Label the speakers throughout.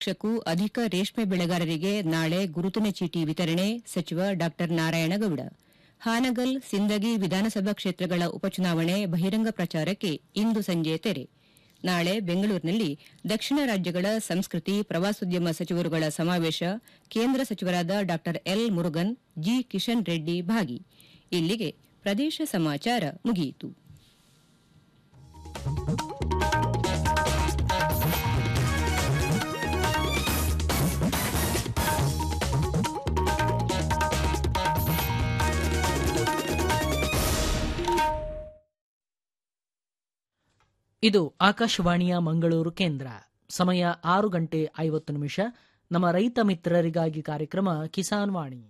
Speaker 1: ಲಕ್ಷಕ್ಕೂ ಅಧಿಕ ರೇಷ್ಮೆ ಬೆಳೆಗಾರರಿಗೆ ನಾಳೆ ಗುರುತಿನ ಚೀಟಿ ವಿತರಣೆ ಸಚಿವ ಡಾ ನಾರಾಯಣಗೌಡ ಹಾನಗಲ್ ಸಿಂದಗಿ ವಿಧಾನಸಭಾ ಕ್ಷೇತ್ರಗಳ ಉಪಚುನಾವಣೆ ಬಹಿರಂಗ ಪ್ರಚಾರಕ್ಕೆ ಇಂದು ಸಂಜೆ ತೆರೆ ನಾಳೆ ಬೆಂಗಳೂರಿನಲ್ಲಿ ದಕ್ಷಿಣ ರಾಜ್ಯಗಳ ಸಂಸ್ಕೃತಿ ಪ್ರವಾಸೋದ್ಯಮ ಸಚಿವರುಗಳ ಸಮಾವೇಶ ಕೇಂದ್ರ ಸಚಿವರಾದ ಡಾ ಎಲ್ ಮುರುಗನ್ ಜಿ ಕಿಶನ್ ರೆಡ್ಡಿ ಭಾಗಿ ಇಲ್ಲಿಗೆ ಪ್ರದೇಶ ಸಮಾಚಾರ ಮುಗಿಯಿತು
Speaker 2: ಇದು ಆಕಾಶವಾಣಿಯ ಮಂಗಳೂರು ಕೇಂದ್ರ ಸಮಯ ಆರು ಗಂಟೆ ಐವತ್ತು ನಿಮಿಷ ನಮ್ಮ ರೈತ ಮಿತ್ರರಿಗಾಗಿ ಕಾರ್ಯಕ್ರಮ ಕಿಸಾನ್ ವಾಣಿ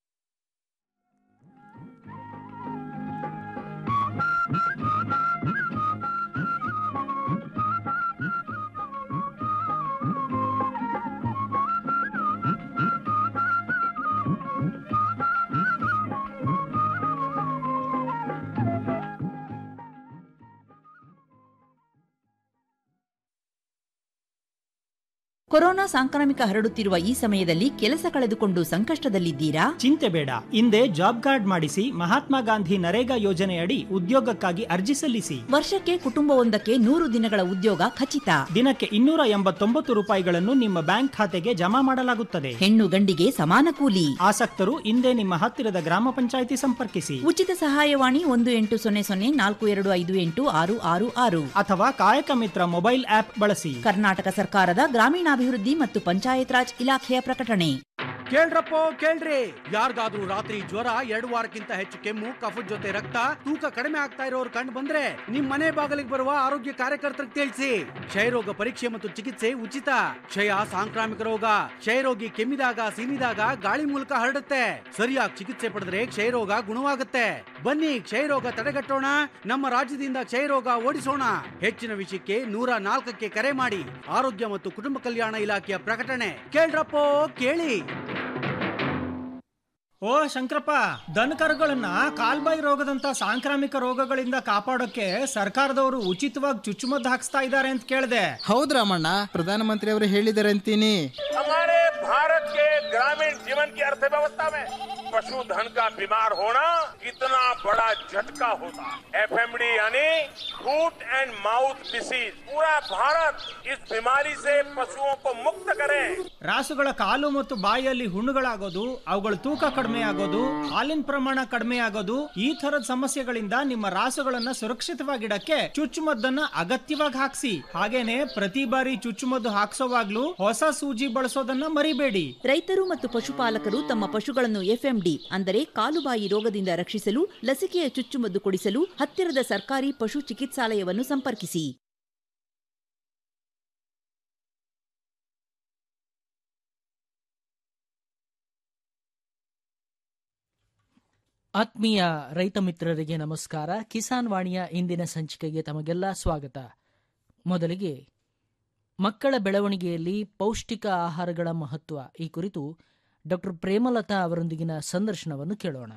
Speaker 3: ಕೊರೋನಾ ಸಾಂಕ್ರಾಮಿಕ ಹರಡುತ್ತಿರುವ ಈ ಸಮಯದಲ್ಲಿ ಕೆಲಸ ಕಳೆದುಕೊಂಡು ಸಂಕಷ್ಟದಲ್ಲಿದ್ದೀರಾ
Speaker 4: ಚಿಂತೆ ಬೇಡ ಹಿಂದೆ ಜಾಬ್ ಕಾರ್ಡ್ ಮಾಡಿಸಿ ಮಹಾತ್ಮ ಗಾಂಧಿ ನರೇಗಾ ಯೋಜನೆಯಡಿ ಉದ್ಯೋಗಕ್ಕಾಗಿ ಅರ್ಜಿ ಸಲ್ಲಿಸಿ
Speaker 3: ವರ್ಷಕ್ಕೆ ಕುಟುಂಬವೊಂದಕ್ಕೆ ನೂರು ದಿನಗಳ ಉದ್ಯೋಗ ಖಚಿತ
Speaker 4: ದಿನಕ್ಕೆ ಇನ್ನೂರ ಎಂಬತ್ತೊಂಬತ್ತು ರೂಪಾಯಿಗಳನ್ನು ನಿಮ್ಮ ಬ್ಯಾಂಕ್ ಖಾತೆಗೆ ಜಮಾ ಮಾಡಲಾಗುತ್ತದೆ
Speaker 3: ಹೆಣ್ಣು ಗಂಡಿಗೆ ಸಮಾನ ಕೂಲಿ
Speaker 4: ಆಸಕ್ತರು ಹಿಂದೆ ನಿಮ್ಮ ಹತ್ತಿರದ ಗ್ರಾಮ ಪಂಚಾಯಿತಿ ಸಂಪರ್ಕಿಸಿ
Speaker 3: ಉಚಿತ ಸಹಾಯವಾಣಿ ಒಂದು ಎಂಟು ಸೊನ್ನೆ ಸೊನ್ನೆ ನಾಲ್ಕು ಎರಡು ಐದು ಎಂಟು ಆರು ಆರು ಆರು
Speaker 4: ಅಥವಾ ಕಾಯಕ ಮಿತ್ರ ಮೊಬೈಲ್ ಆಪ್ ಬಳಸಿ
Speaker 3: ಕರ್ನಾಟಕ ಸರ್ಕಾರದ ಗ್ರಾಮೀಣಾಭಿವೃದ್ಧಿ ಮತ್ತು ಪಂಚಾಯತ್ ರಾಜ್ ಇಲಾಖೆಯ ಪ್ರಕಟಣೆ
Speaker 5: ಕೇಳ್ರಪ್ಪೋ ಕೇಳ್ರಿ ಯಾರಿಗಾದ್ರೂ ರಾತ್ರಿ ಜ್ವರ ಎರಡು ವಾರಕ್ಕಿಂತ ಹೆಚ್ಚು ಕೆಮ್ಮು ಕಫದ ಜೊತೆ ರಕ್ತ ತೂಕ ಕಡಿಮೆ ಆಗ್ತಾ ಇರೋರು ಕಂಡು ಬಂದ್ರೆ ನಿಮ್ ಮನೆ ಬಾಗಿಲಿಗೆ ಬರುವ ಆರೋಗ್ಯ ಕಾರ್ಯಕರ್ತರಿಗೆ ತಿಳಿಸಿ ಕ್ಷಯರೋಗ ಪರೀಕ್ಷೆ ಮತ್ತು ಚಿಕಿತ್ಸೆ ಉಚಿತ ಕ್ಷಯ ಸಾಂಕ್ರಾಮಿಕ ರೋಗ ಕ್ಷಯರೋಗಿ ಕೆಮ್ಮಿದಾಗ ಸೀನಿದಾಗ ಗಾಳಿ ಮೂಲಕ ಹರಡುತ್ತೆ ಸರಿಯಾಗಿ ಚಿಕಿತ್ಸೆ ಪಡೆದ್ರೆ ಕ್ಷಯರೋಗ ಗುಣವಾಗುತ್ತೆ ಬನ್ನಿ ಕ್ಷಯರೋಗ ತಡೆಗಟ್ಟೋಣ ನಮ್ಮ ರಾಜ್ಯದಿಂದ ಕ್ಷಯರೋಗ ಓಡಿಸೋಣ ಹೆಚ್ಚಿನ ವಿಷಯಕ್ಕೆ ನೂರ ನಾಲ್ಕಕ್ಕೆ ಕರೆ ಮಾಡಿ ಆರೋಗ್ಯ ಮತ್ತು ಕುಟುಂಬ ಕಲ್ಯಾಣ ಇಲಾಖೆಯ ಪ್ರಕಟಣೆ ಕೇಳ್ರಪ್ಪೋ ಕೇಳಿ
Speaker 4: ಓ ಶಂಕರಪ್ಪ ದನಕರುಗಳನ್ನ ಕಾಲ್ಬಾಯಿ ರೋಗದಂತ ಸಾಂಕ್ರಾಮಿಕ ರೋಗಗಳಿಂದ ಕಾಪಾಡೋಕೆ ಸರ್ಕಾರದವರು ಉಚಿತವಾಗಿ ಚುಚ್ಚುಮದ್ದು ಹಾಕ್ಸ್ತಾ ಇದ್ದಾರೆ ಅಂತ ಕೇಳಿದೆ
Speaker 6: ಹೌದ್ ರಾಮಣ್ಣ ಪ್ರಧಾನಮಂತ್ರಿ ಅವರು ಹೇಳಿದ್ದಾರೆ ಅಂತೀನಿ
Speaker 7: हमारे भारत के ग्रामीण जीवन की अर्थव्यवस्था में पशुधन का बीमार होना कितना बड़ा झटका होता है एफएमडी यानी फूट एंड माउथ डिसीज पूरा भारत इस बीमारी से पशुओं को मुक्त करे
Speaker 4: ರಾಸುಗಳ ಕಾಲು ಮತ್ತು ಬಾಯಿಯಲ್ಲಿ ಹುಣ್ಣುಗಳಾಗೋದು ಅವುಗಳ ತೂಕ ಕಡಿಮೆ ಆಗೋದು ಹಾಲಿನ ಪ್ರಮಾಣ ಕಡಿಮೆ ಆಗೋದು ಈ ತರದ ಸಮಸ್ಯೆಗಳಿಂದ ನಿಮ್ಮ ರಾಸುಗಳನ್ನ ಸುರಕ್ಷಿತವಾಗಿಡಕ್ಕೆ ಚುಚ್ಚುಮದ್ದನ್ನ ಅಗತ್ಯವಾಗಿ ಹಾಕ್ಸಿ ಹಾಗೇನೆ ಪ್ರತಿ ಬಾರಿ ಚುಚ್ಚುಮದ್ದು ಹಾಕ್ಸೋವಾಗ್ಲೂ ಹೊಸ ಸೂಜಿ ಬಳಸೋದನ್ನ ಮರಿಬೇಡಿ
Speaker 3: ರೈತರು ಮತ್ತು ಪಶುಪಾಲಕರು ತಮ್ಮ ಪಶುಗಳನ್ನು ಎಫ್ಎಂಡಿ ಅಂದರೆ ಕಾಲುಬಾಯಿ ರೋಗದಿಂದ ರಕ್ಷಿಸಲು ಲಸಿಕೆಯ ಚುಚ್ಚುಮದ್ದು ಕೊಡಿಸಲು ಹತ್ತಿರದ ಸರ್ಕಾರಿ ಪಶು ಚಿಕಿತ್ಸಾಲಯವನ್ನು ಸಂಪರ್ಕಿಸಿ
Speaker 2: ಆತ್ಮೀಯ ರೈತ ಮಿತ್ರರಿಗೆ ನಮಸ್ಕಾರ ಕಿಸಾನ್ ವಾಣಿಯ ಇಂದಿನ ಸಂಚಿಕೆಗೆ ತಮಗೆಲ್ಲ ಸ್ವಾಗತ ಮೊದಲಿಗೆ ಮಕ್ಕಳ ಬೆಳವಣಿಗೆಯಲ್ಲಿ ಪೌಷ್ಟಿಕ ಆಹಾರಗಳ ಮಹತ್ವ ಈ ಕುರಿತು ಡಾಕ್ಟರ್ ಪ್ರೇಮಲತಾ ಅವರೊಂದಿಗಿನ ಸಂದರ್ಶನವನ್ನು ಕೇಳೋಣ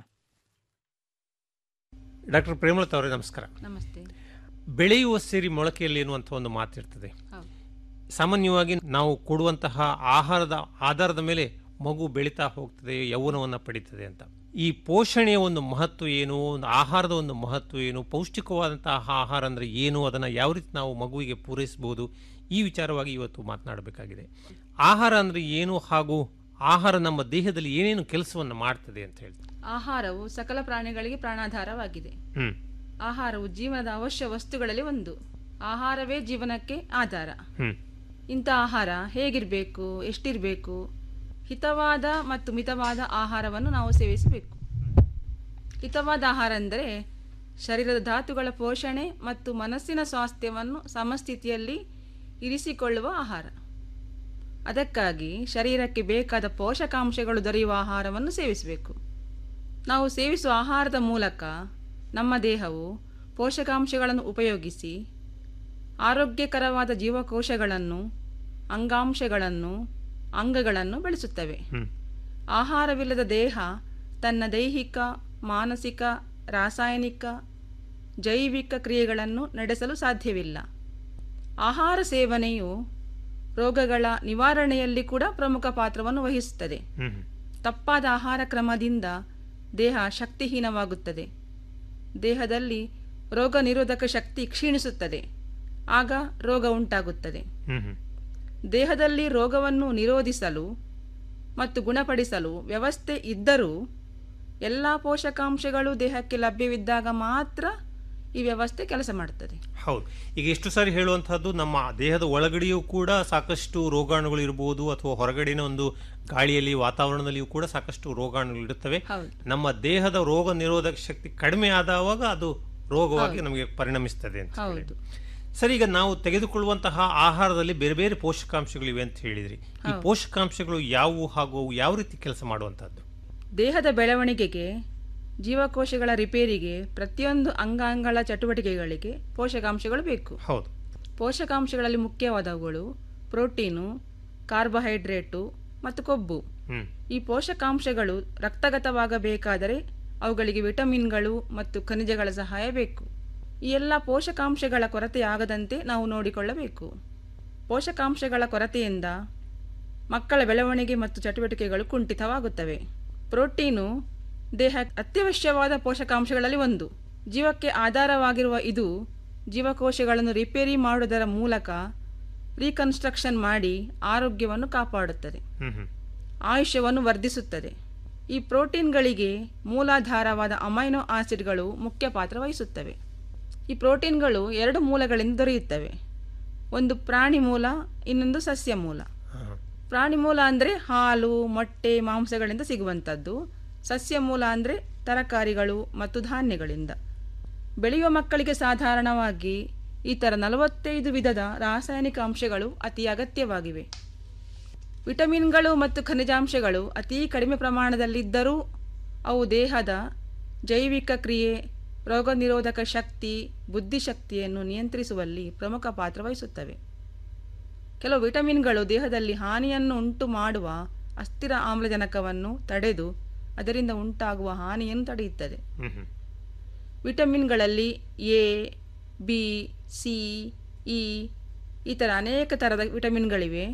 Speaker 8: ಡಾಕ್ಟರ್ ಪ್ರೇಮಲತಾ ಅವರೇ ನಮಸ್ಕಾರ
Speaker 9: ನಮಸ್ತೆ
Speaker 8: ಬೆಳೆಯುವ ಸಿರಿ ಮೊಳಕೆಯಲ್ಲಿ ಎನ್ನುವಂಥ ಒಂದು ಮಾತಿರ್ತದೆ
Speaker 9: ಹೌದು
Speaker 8: ಸಾಮಾನ್ಯವಾಗಿ ನಾವು ಕೊಡುವಂತಹ ಆಹಾರದ ಆಧಾರದ ಮೇಲೆ ಮಗು ಬೆಳೀತಾ ಹೋಗ್ತದೆ ಯೌವನವನ್ನು ಪಡೀತದೆ ಅಂತ ಈ ಪೋಷಣೆಯ ಒಂದು ಮಹತ್ವ ಏನು ಒಂದು ಆಹಾರದ ಒಂದು ಮಹತ್ವ ಏನು ಪೌಷ್ಟಿಕವಾದಂತಹ ಆಹಾರ ಅಂದರೆ ಏನು ಅದನ್ನು ಯಾವ ರೀತಿ ನಾವು ಮಗುವಿಗೆ ಪೂರೈಸಬಹುದು ಈ ವಿಚಾರವಾಗಿ ಇವತ್ತು ಮಾತನಾಡಬೇಕಾಗಿದೆ ಆಹಾರ ಅಂದರೆ ಏನು ಹಾಗೂ ಆಹಾರ ನಮ್ಮ ದೇಹದಲ್ಲಿ ಏನೇನು ಕೆಲಸವನ್ನು ಮಾಡ್ತದೆ ಅಂತ ಹೇಳ್ತಾರೆ
Speaker 9: ಆಹಾರವು ಸಕಲ ಪ್ರಾಣಿಗಳಿಗೆ ಪ್ರಾಣಾಧಾರವಾಗಿದೆ
Speaker 8: ಹ್ಮ್
Speaker 9: ಆಹಾರವು ಜೀವನದ ಅವಶ್ಯ ವಸ್ತುಗಳಲ್ಲಿ ಒಂದು ಆಹಾರವೇ ಜೀವನಕ್ಕೆ ಆಧಾರ
Speaker 8: ಹ್ಮ್
Speaker 9: ಇಂಥ ಆಹಾರ ಹೇಗಿರಬೇಕು ಎಷ್ಟಿರಬೇಕು ಹಿತವಾದ ಮತ್ತು ಮಿತವಾದ ಆಹಾರವನ್ನು ನಾವು ಸೇವಿಸಬೇಕು ಹಿತವಾದ ಆಹಾರ ಅಂದರೆ ಶರೀರದ ಧಾತುಗಳ ಪೋಷಣೆ ಮತ್ತು ಮನಸ್ಸಿನ ಸ್ವಾಸ್ಥ್ಯವನ್ನು ಸಮಸ್ಥಿತಿಯಲ್ಲಿ ಇರಿಸಿಕೊಳ್ಳುವ ಆಹಾರ ಅದಕ್ಕಾಗಿ ಶರೀರಕ್ಕೆ ಬೇಕಾದ ಪೋಷಕಾಂಶಗಳು ದೊರೆಯುವ ಆಹಾರವನ್ನು ಸೇವಿಸಬೇಕು ನಾವು ಸೇವಿಸುವ ಆಹಾರದ ಮೂಲಕ ನಮ್ಮ ದೇಹವು ಪೋಷಕಾಂಶಗಳನ್ನು ಉಪಯೋಗಿಸಿ ಆರೋಗ್ಯಕರವಾದ ಜೀವಕೋಶಗಳನ್ನು ಅಂಗಾಂಶಗಳನ್ನು ಅಂಗಗಳನ್ನು ಬೆಳೆಸುತ್ತವೆ
Speaker 8: ಹ್ಮ್
Speaker 9: ಆಹಾರವಿಲ್ಲದ ದೇಹ ತನ್ನ ದೈಹಿಕ ಮಾನಸಿಕ ರಾಸಾಯನಿಕ ಜೈವಿಕ ಕ್ರಿಯೆಗಳನ್ನು ನಡೆಸಲು ಸಾಧ್ಯವಿಲ್ಲ ಆಹಾರ ಸೇವನೆಯು ರೋಗಗಳ ನಿವಾರಣೆಯಲ್ಲಿ ಕೂಡ ಪ್ರಮುಖ ಪಾತ್ರವನ್ನು ವಹಿಸುತ್ತದೆ
Speaker 8: ಹ್ಮ್
Speaker 9: ತಪ್ಪಾದ ಆಹಾರ ಕ್ರಮದಿಂದ ದೇಹ ಶಕ್ತಿಹೀನವಾಗುತ್ತದೆ ದೇಹದಲ್ಲಿ ರೋಗ ನಿರೋಧಕ ಶಕ್ತಿ ಕ್ಷೀಣಿಸುತ್ತದೆ ಆಗ ರೋಗ ಉಂಟಾಗುತ್ತದೆ
Speaker 8: ಹ್ಮ್ ಹ್ಮ್
Speaker 9: ದೇಹದಲ್ಲಿ ರೋಗವನ್ನು ನಿರೋಧಿಸಲು ಮತ್ತು ಗುಣಪಡಿಸಲು ವ್ಯವಸ್ಥೆ ಇದ್ದರೂ ಎಲ್ಲ ಪೋಷಕಾಂಶಗಳು ದೇಹಕ್ಕೆ ಲಭ್ಯವಿದ್ದಾಗ ಮಾತ್ರ ಈ ವ್ಯವಸ್ಥೆ ಕೆಲಸ ಮಾಡುತ್ತದೆ
Speaker 8: ಹೌದು ಈಗ ಎಷ್ಟು ಸಾರಿ ಹೇಳುವಂತಹದ್ದು ನಮ್ಮ ದೇಹದ ಒಳಗಡೆಯೂ ಕೂಡ ಸಾಕಷ್ಟು ರೋಗಾಣುಗಳು ಇರಬಹುದು ಅಥವಾ ಹೊರಗಡೆನ ಒಂದು ಗಾಳಿಯಲ್ಲಿ ವಾತಾವರಣದಲ್ಲಿಯೂ ಕೂಡ ಸಾಕಷ್ಟು ರೋಗಾಣುಗಳು ಇರುತ್ತವೆ
Speaker 9: ಹೌದು.
Speaker 8: ನಮ್ಮ ದೇಹದ ರೋಗ ನಿರೋಧಕ ಶಕ್ತಿ ಕಡಿಮೆ ಆದಾಗ ಅದು ರೋಗವಾಗಿ ನಮಗೆ ಪರಿಣಮಿಸ್ತದೆ ಅಂತ ಹೇಳಿ.
Speaker 9: ಹೌದು
Speaker 8: ಸರಿ ಈಗ ನಾವು ತೆಗೆದುಕೊಳ್ಳುವಂತಹ ಆಹಾರದಲ್ಲಿ ಬೇರೆ ಬೇರೆ ಪೋಷಕಾಂಶಗಳಿವೆ ಅಂತ ಹೇಳಿದ್ರಿ ಈ ಪೋಷಕಾಂಶಗಳು ಯಾವುವು ಹಾಗೂ ಅವು ಯಾವ ರೀತಿ ಕೆಲಸ ಮಾಡುವಂತಹದ್ದು
Speaker 9: ದೇಹದ ಬೆಳವಣಿಗೆಗೆ ಜೀವಕೋಶಗಳ ರಿಪೇರಿಗೆ ಪ್ರತಿಯೊಂದು ಅಂಗಾಂಗಗಳ ಚಟುವಟಿಕೆಗಳಿಗೆ ಪೋಷಕಾಂಶಗಳು ಬೇಕು
Speaker 8: ಹೌದು
Speaker 9: ಪೋಷಕಾಂಶಗಳಲ್ಲಿ ಮುಖ್ಯವಾದವುಗಳು ಪ್ರೋಟೀನು ಕಾರ್ಬೋಹೈಡ್ರೇಟು ಮತ್ತು ಕೊಬ್ಬು
Speaker 8: ಹ್ಮ್
Speaker 9: ಈ ಪೋಷಕಾಂಶಗಳು ರಕ್ತಗತವಾಗಬೇಕಾದರೆ ಅವುಗಳಿಗೆ ವಿಟಮಿನ್ಗಳು ಮತ್ತು ಖನಿಜಗಳ ಸಹಾಯ ಬೇಕು ಈ ಎಲ್ಲ ಪೋಷಕಾಂಶಗಳ ಕೊರತೆಯಾಗದಂತೆ ನಾವು ನೋಡಿಕೊಳ್ಳಬೇಕು ಪೋಷಕಾಂಶಗಳ ಕೊರತೆಯಿಂದ ಮಕ್ಕಳ ಬೆಳವಣಿಗೆ ಮತ್ತು ಚಟುವಟಿಕೆಗಳು ಕುಂಠಿತವಾಗುತ್ತವೆ ಪ್ರೋಟೀನು ದೇಹ ಅತ್ಯವಶ್ಯವಾದ ಪೋಷಕಾಂಶಗಳಲ್ಲಿ ಒಂದು ಜೀವಕ್ಕೆ ಆಧಾರವಾಗಿರುವ ಇದು ಜೀವಕೋಶಗಳನ್ನು ರಿಪೇರಿ ಮಾಡುವುದರ ಮೂಲಕ ರೀಕನ್ಸ್ಟ್ರಕ್ಷನ್ ಮಾಡಿ ಆರೋಗ್ಯವನ್ನು ಕಾಪಾಡುತ್ತದೆ
Speaker 8: ಹ್ಮ್ ಹ್ಮ್
Speaker 9: ಆಯುಷ್ಯವನ್ನು ವರ್ಧಿಸುತ್ತದೆ ಈ ಪ್ರೋಟೀನ್ಗಳಿಗೆ ಮೂಲಾಧಾರವಾದ ಅಮೈನೋ ಆಸಿಡ್ಗಳು ಮುಖ್ಯ ಪಾತ್ರ ವಹಿಸುತ್ತವೆ ಈ ಪ್ರೋಟೀನ್ಗಳು ಎರಡು ಮೂಲಗಳಿಂದ ದೊರೆಯುತ್ತವೆ ಒಂದು ಪ್ರಾಣಿ ಮೂಲ ಇನ್ನೊಂದು ಸಸ್ಯ ಮೂಲ
Speaker 8: ಹಾ.
Speaker 9: ಪ್ರಾಣಿ ಮೂಲ ಅಂದರೆ ಹಾಲು ಮೊಟ್ಟೆ ಮಾಂಸಗಳಿಂದ ಸಿಗುವಂಥದ್ದು ಸಸ್ಯ ಮೂಲ ಅಂದರೆ ತರಕಾರಿಗಳು ಮತ್ತು ಧಾನ್ಯಗಳಿಂದ ಬೆಳೆಯುವ ಮಕ್ಕಳಿಗೆ ಸಾಧಾರಣವಾಗಿ ಈ ಥರ ನಲವತ್ತೈದು ವಿಧದ ರಾಸಾಯನಿಕ ಅಂಶಗಳು ಅತಿ ಅಗತ್ಯವಾಗಿವೆ ವಿಟಮಿನ್ಗಳು ಮತ್ತು ಖನಿಜಾಂಶಗಳು ಅತಿ ಕಡಿಮೆ ಪ್ರಮಾಣದಲ್ಲಿದ್ದರೂ ಅವು ದೇಹದ ಜೈವಿಕ ಕ್ರಿಯೆ ರೋಗ ನಿರೋಧಕ ಶಕ್ತಿ ಬುದ್ಧಿಶಕ್ತಿಯನ್ನು ನಿಯಂತ್ರಿಸುವಲ್ಲಿ ಪ್ರಮುಖ ಪಾತ್ರ ವಹಿಸುತ್ತವೆ ಕೆಲವು ವಿಟಮಿನ್ಗಳು ದೇಹದಲ್ಲಿ ಹಾನಿಯನ್ನು ಉಂಟು ಮಾಡುವ ಅಸ್ಥಿರ ಆಮ್ಲಜನಕವನ್ನು ತಡೆದು ಅದರಿಂದ ಉಂಟಾಗುವ ಹಾನಿಯನ್ನು ತಡೆಯುತ್ತದೆ
Speaker 8: ಹ್ಮ್ ಹ್ಮ್
Speaker 9: ವಿಟಮಿನ್ಗಳಲ್ಲಿ ಎ ಬಿ ಸಿ ಇ ಈ ಥರ ಅನೇಕ ಥರದ ವಿಟಮಿನ್ಗಳಿವೆ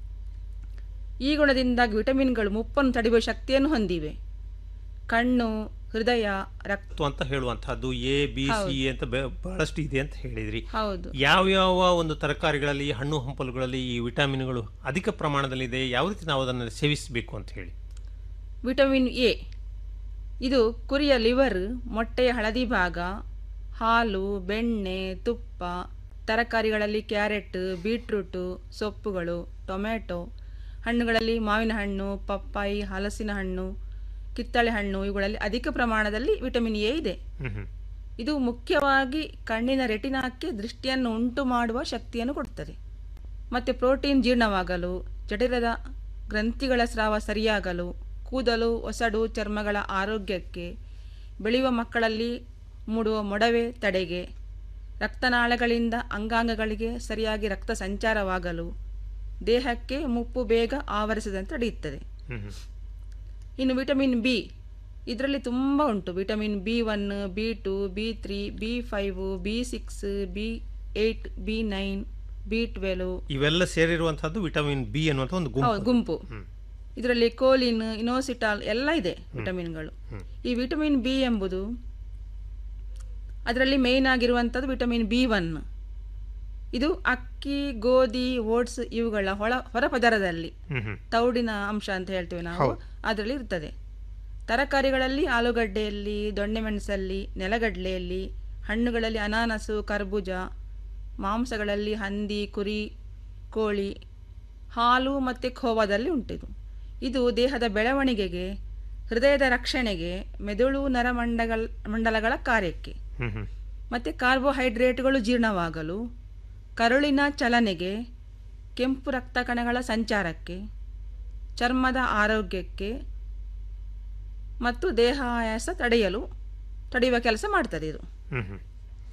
Speaker 9: ಈ ಗುಣದಿಂದಾಗಿ ವಿಟಮಿನ್ಗಳು ಮುಪ್ಪನ್ನು ತಡೆಯುವ ಶಕ್ತಿಯನ್ನು ಹೊಂದಿವೆ ಕಣ್ಣು ಹೃದಯ ರಕ್ತ
Speaker 8: ಮತ್ತು ಅಂತ ಹೇಳುವಂತಹದ್ದು ಎ ಬಿ ಸಿ ಅಂತ ಬೆ- ಬಹಳಷ್ಟು ಇದೆ ಅಂತ ಹೇಳಿದ್ರಿ
Speaker 9: ಹೌದು
Speaker 8: ಯಾವ್ಯಾವ ಒಂದು ತರಕಾರಿಗಳಲ್ಲಿ ಹಣ್ಣು ಹಂಪಲುಗಳಲ್ಲಿ ಈ ವಿಟಮಿನ್ಗಳು ಅಧಿಕ ಪ್ರಮಾಣದಲ್ಲಿದೆ ಯಾವ ರೀತಿ ನಾವು ಅದನ್ನು ಸೇವಿಸಬೇಕು ಅಂತ ಹೇಳಿ
Speaker 9: ವಿಟಮಿನ್ ಎ ಇದು ಕುರಿಯ ಲಿವರ್ ಮೊಟ್ಟೆಯ ಹಳದಿ ಭಾಗ ಹಾಲು ಬೆಣ್ಣೆ ತುಪ್ಪ ತರಕಾರಿಗಳಲ್ಲಿ ಕ್ಯಾರೆಟ್ ಬೀಟ್ರೂಟು ಸೊಪ್ಪುಗಳು ಟೊಮೆಟೊ ಹಣ್ಣುಗಳಲ್ಲಿ ಮಾವಿನ ಹಣ್ಣು ಪಪ್ಪಾಯಿ ಹಲಸಿನ ಹಣ್ಣು ಕಿತ್ತಳೆ ಹಣ್ಣು ಇವುಗಳಲ್ಲಿ ಅಧಿಕ ಪ್ರಮಾಣದಲ್ಲಿ ವಿಟಮಿನ್ ಎ ಇದೆ
Speaker 8: ಹ್ಮ್ ಹ್ಮ್
Speaker 9: ಇದು ಮುಖ್ಯವಾಗಿ ಕಣ್ಣಿನ ರೆಟಿನಾಕ್ಕೆ ದೃಷ್ಟಿಯನ್ನು ಉಂಟು ಮಾಡುವ ಶಕ್ತಿಯನ್ನು ಕೊಡುತ್ತದೆ ಮತ್ತು ಪ್ರೋಟೀನ್ ಜೀರ್ಣವಾಗಲು ಜಠರದ ಗ್ರಂಥಿಗಳ ಸ್ರಾವ ಸರಿಯಾಗಲು ಕೂದಲು ಒಸಡು ಚರ್ಮಗಳ ಆರೋಗ್ಯಕ್ಕೆ ಬೆಳೆಯುವ ಮಕ್ಕಳಲ್ಲಿ ಮೂಡುವ ಮೊಡವೆ ತಡೆಗೆ ರಕ್ತನಾಳಗಳಿಂದ ಅಂಗಾಂಗಗಳಿಗೆ ಸರಿಯಾಗಿ ರಕ್ತ ಸಂಚಾರವಾಗಲು ದೇಹಕ್ಕೆ ಮುಪ್ಪು ಬೇಗ ಆವರಿಸದಂತೆ ತಡೆಯುತ್ತದೆ
Speaker 8: ಹ್ಮ್ ಹ್ಮ್
Speaker 9: ಇನ್ನು ವಿಟಮಿನ್ ಬಿ ಇದರಲ್ಲಿ ತುಂಬ ಉಂಟು vitamin B one B two B three B five B six B eight B nine B twelve
Speaker 8: ಇವೆಲ್ಲ ಸೇರಿರುವಂತಹದ್ದು ವಿಟಮಿನ್ ಬಿ ಅನ್ನುವಂಥ ಒಂದು ಗುಂಪು
Speaker 9: ಹೌದು ಗುಂಪು ಇದರಲ್ಲಿ ಕೋಲಿನ್ ಇನೋಸಿಟಾಲ್ ಎಲ್ಲ ಇದೆ ವಿಟಮಿನ್ಗಳು ಈ ವಿಟಮಿನ್ ಬಿ ಎಂಬುದು ಅದರಲ್ಲಿ ಮೇಯ್ನ್ ಆಗಿರುವಂಥದ್ದು ವಿಟಮಿನ್ ಬಿ ಒನ್ ಇದು ಅಕ್ಕಿ ಗೋಧಿ ಓಟ್ಸ್ ಇವುಗಳ ಹೊಳ ಹೊರಪದರದಲ್ಲಿ
Speaker 8: ಹ್ಮ್ ಹ್ಮ್
Speaker 9: ತೌಡಿನ ಅಂಶ ಅಂತ ಹೇಳ್ತೇವೆ ನಾವು ಅದರಲ್ಲಿ ಇರ್ತದೆ ತರಕಾರಿಗಳಲ್ಲಿ ಆಲೂಗಡ್ಡೆಯಲ್ಲಿ ದೊಣ್ಣೆಮೆಣಸಲ್ಲಿ ನೆಲಗಡಲೆಯಲ್ಲಿ ಹಣ್ಣುಗಳಲ್ಲಿ ಅನಾನಸು ಕರ್ಬೂಜ ಮಾಂಸಗಳಲ್ಲಿ ಹಂದಿ ಕುರಿ ಕೋಳಿ ಹಾಲು ಮತ್ತು ಖೋವಾದಲ್ಲಿ ಉಂಟಿದು ಇದು ದೇಹದ ಬೆಳವಣಿಗೆಗೆ ಹೃದಯದ ರಕ್ಷಣೆಗೆ ಮೆದುಳು ನರಮಂಡಗಳ ಮಂಡಲಗಳ ಕಾರ್ಯಕ್ಕೆ
Speaker 8: ಹ್ಮ್ ಹ್ಮ್
Speaker 9: ಮತ್ತು ಕಾರ್ಬೋಹೈಡ್ರೇಟ್ಗಳು ಜೀರ್ಣವಾಗಲು ಕರುಳಿನ ಚಲನೆಗೆ ಕೆಂಪು ರಕ್ತ ಕಣಗಳ ಸಂಚಾರಕ್ಕೆ ಚರ್ಮದ ಆರೋಗ್ಯಕ್ಕೆ ಮತ್ತು ದೇಹ ಆಯಾಸ ತಡೆಯಲು ತಡೆಯುವ ಕೆಲಸ ಮಾಡ್ತದೆ ಇದು
Speaker 8: ಹ್ಮ್ ಹ್ಮ್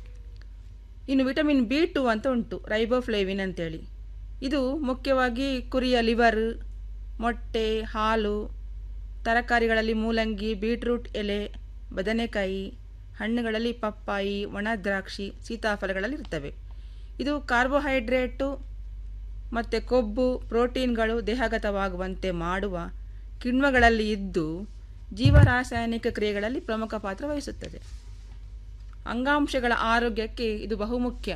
Speaker 9: ಇನ್ನು ವಿಟಮಿನ್ ಬಿ ಟು ಅಂತ ಉಂಟು ರೈಬೋಫ್ಲೇವಿನ್ ಅಂತೇಳಿ ಇದು ಮುಖ್ಯವಾಗಿ ಕುರಿಯ ಲಿವರ್ ಮೊಟ್ಟೆ ಹಾಲು ತರಕಾರಿಗಳಲ್ಲಿ ಮೂಲಂಗಿ ಬೀಟ್ರೂಟ್ ಎಲೆ ಬದನೆಕಾಯಿ ಹಣ್ಣುಗಳಲ್ಲಿ ಪಪ್ಪಾಯಿ ಒಣ ದ್ರಾಕ್ಷಿ ಸೀತಾಫಲಗಳಲ್ಲಿ ಇರ್ತವೆ ಇದು ಕಾರ್ಬೋಹೈಡ್ರೇಟು ಮತ್ತು ಕೊಬ್ಬು ಪ್ರೋಟೀನ್ಗಳು ದೇಹಗತವಾಗುವಂತೆ ಮಾಡುವ ಕಿಣ್ವಗಳಲ್ಲಿ ಇದ್ದು ಜೀವರಾಸಾಯನಿಕ ಕ್ರಿಯೆಗಳಲ್ಲಿ ಪ್ರಮುಖ ಪಾತ್ರ ವಹಿಸುತ್ತದೆ ಅಂಗಾಂಶಗಳ ಆರೋಗ್ಯಕ್ಕೆ ಇದು ಬಹುಮುಖ್ಯ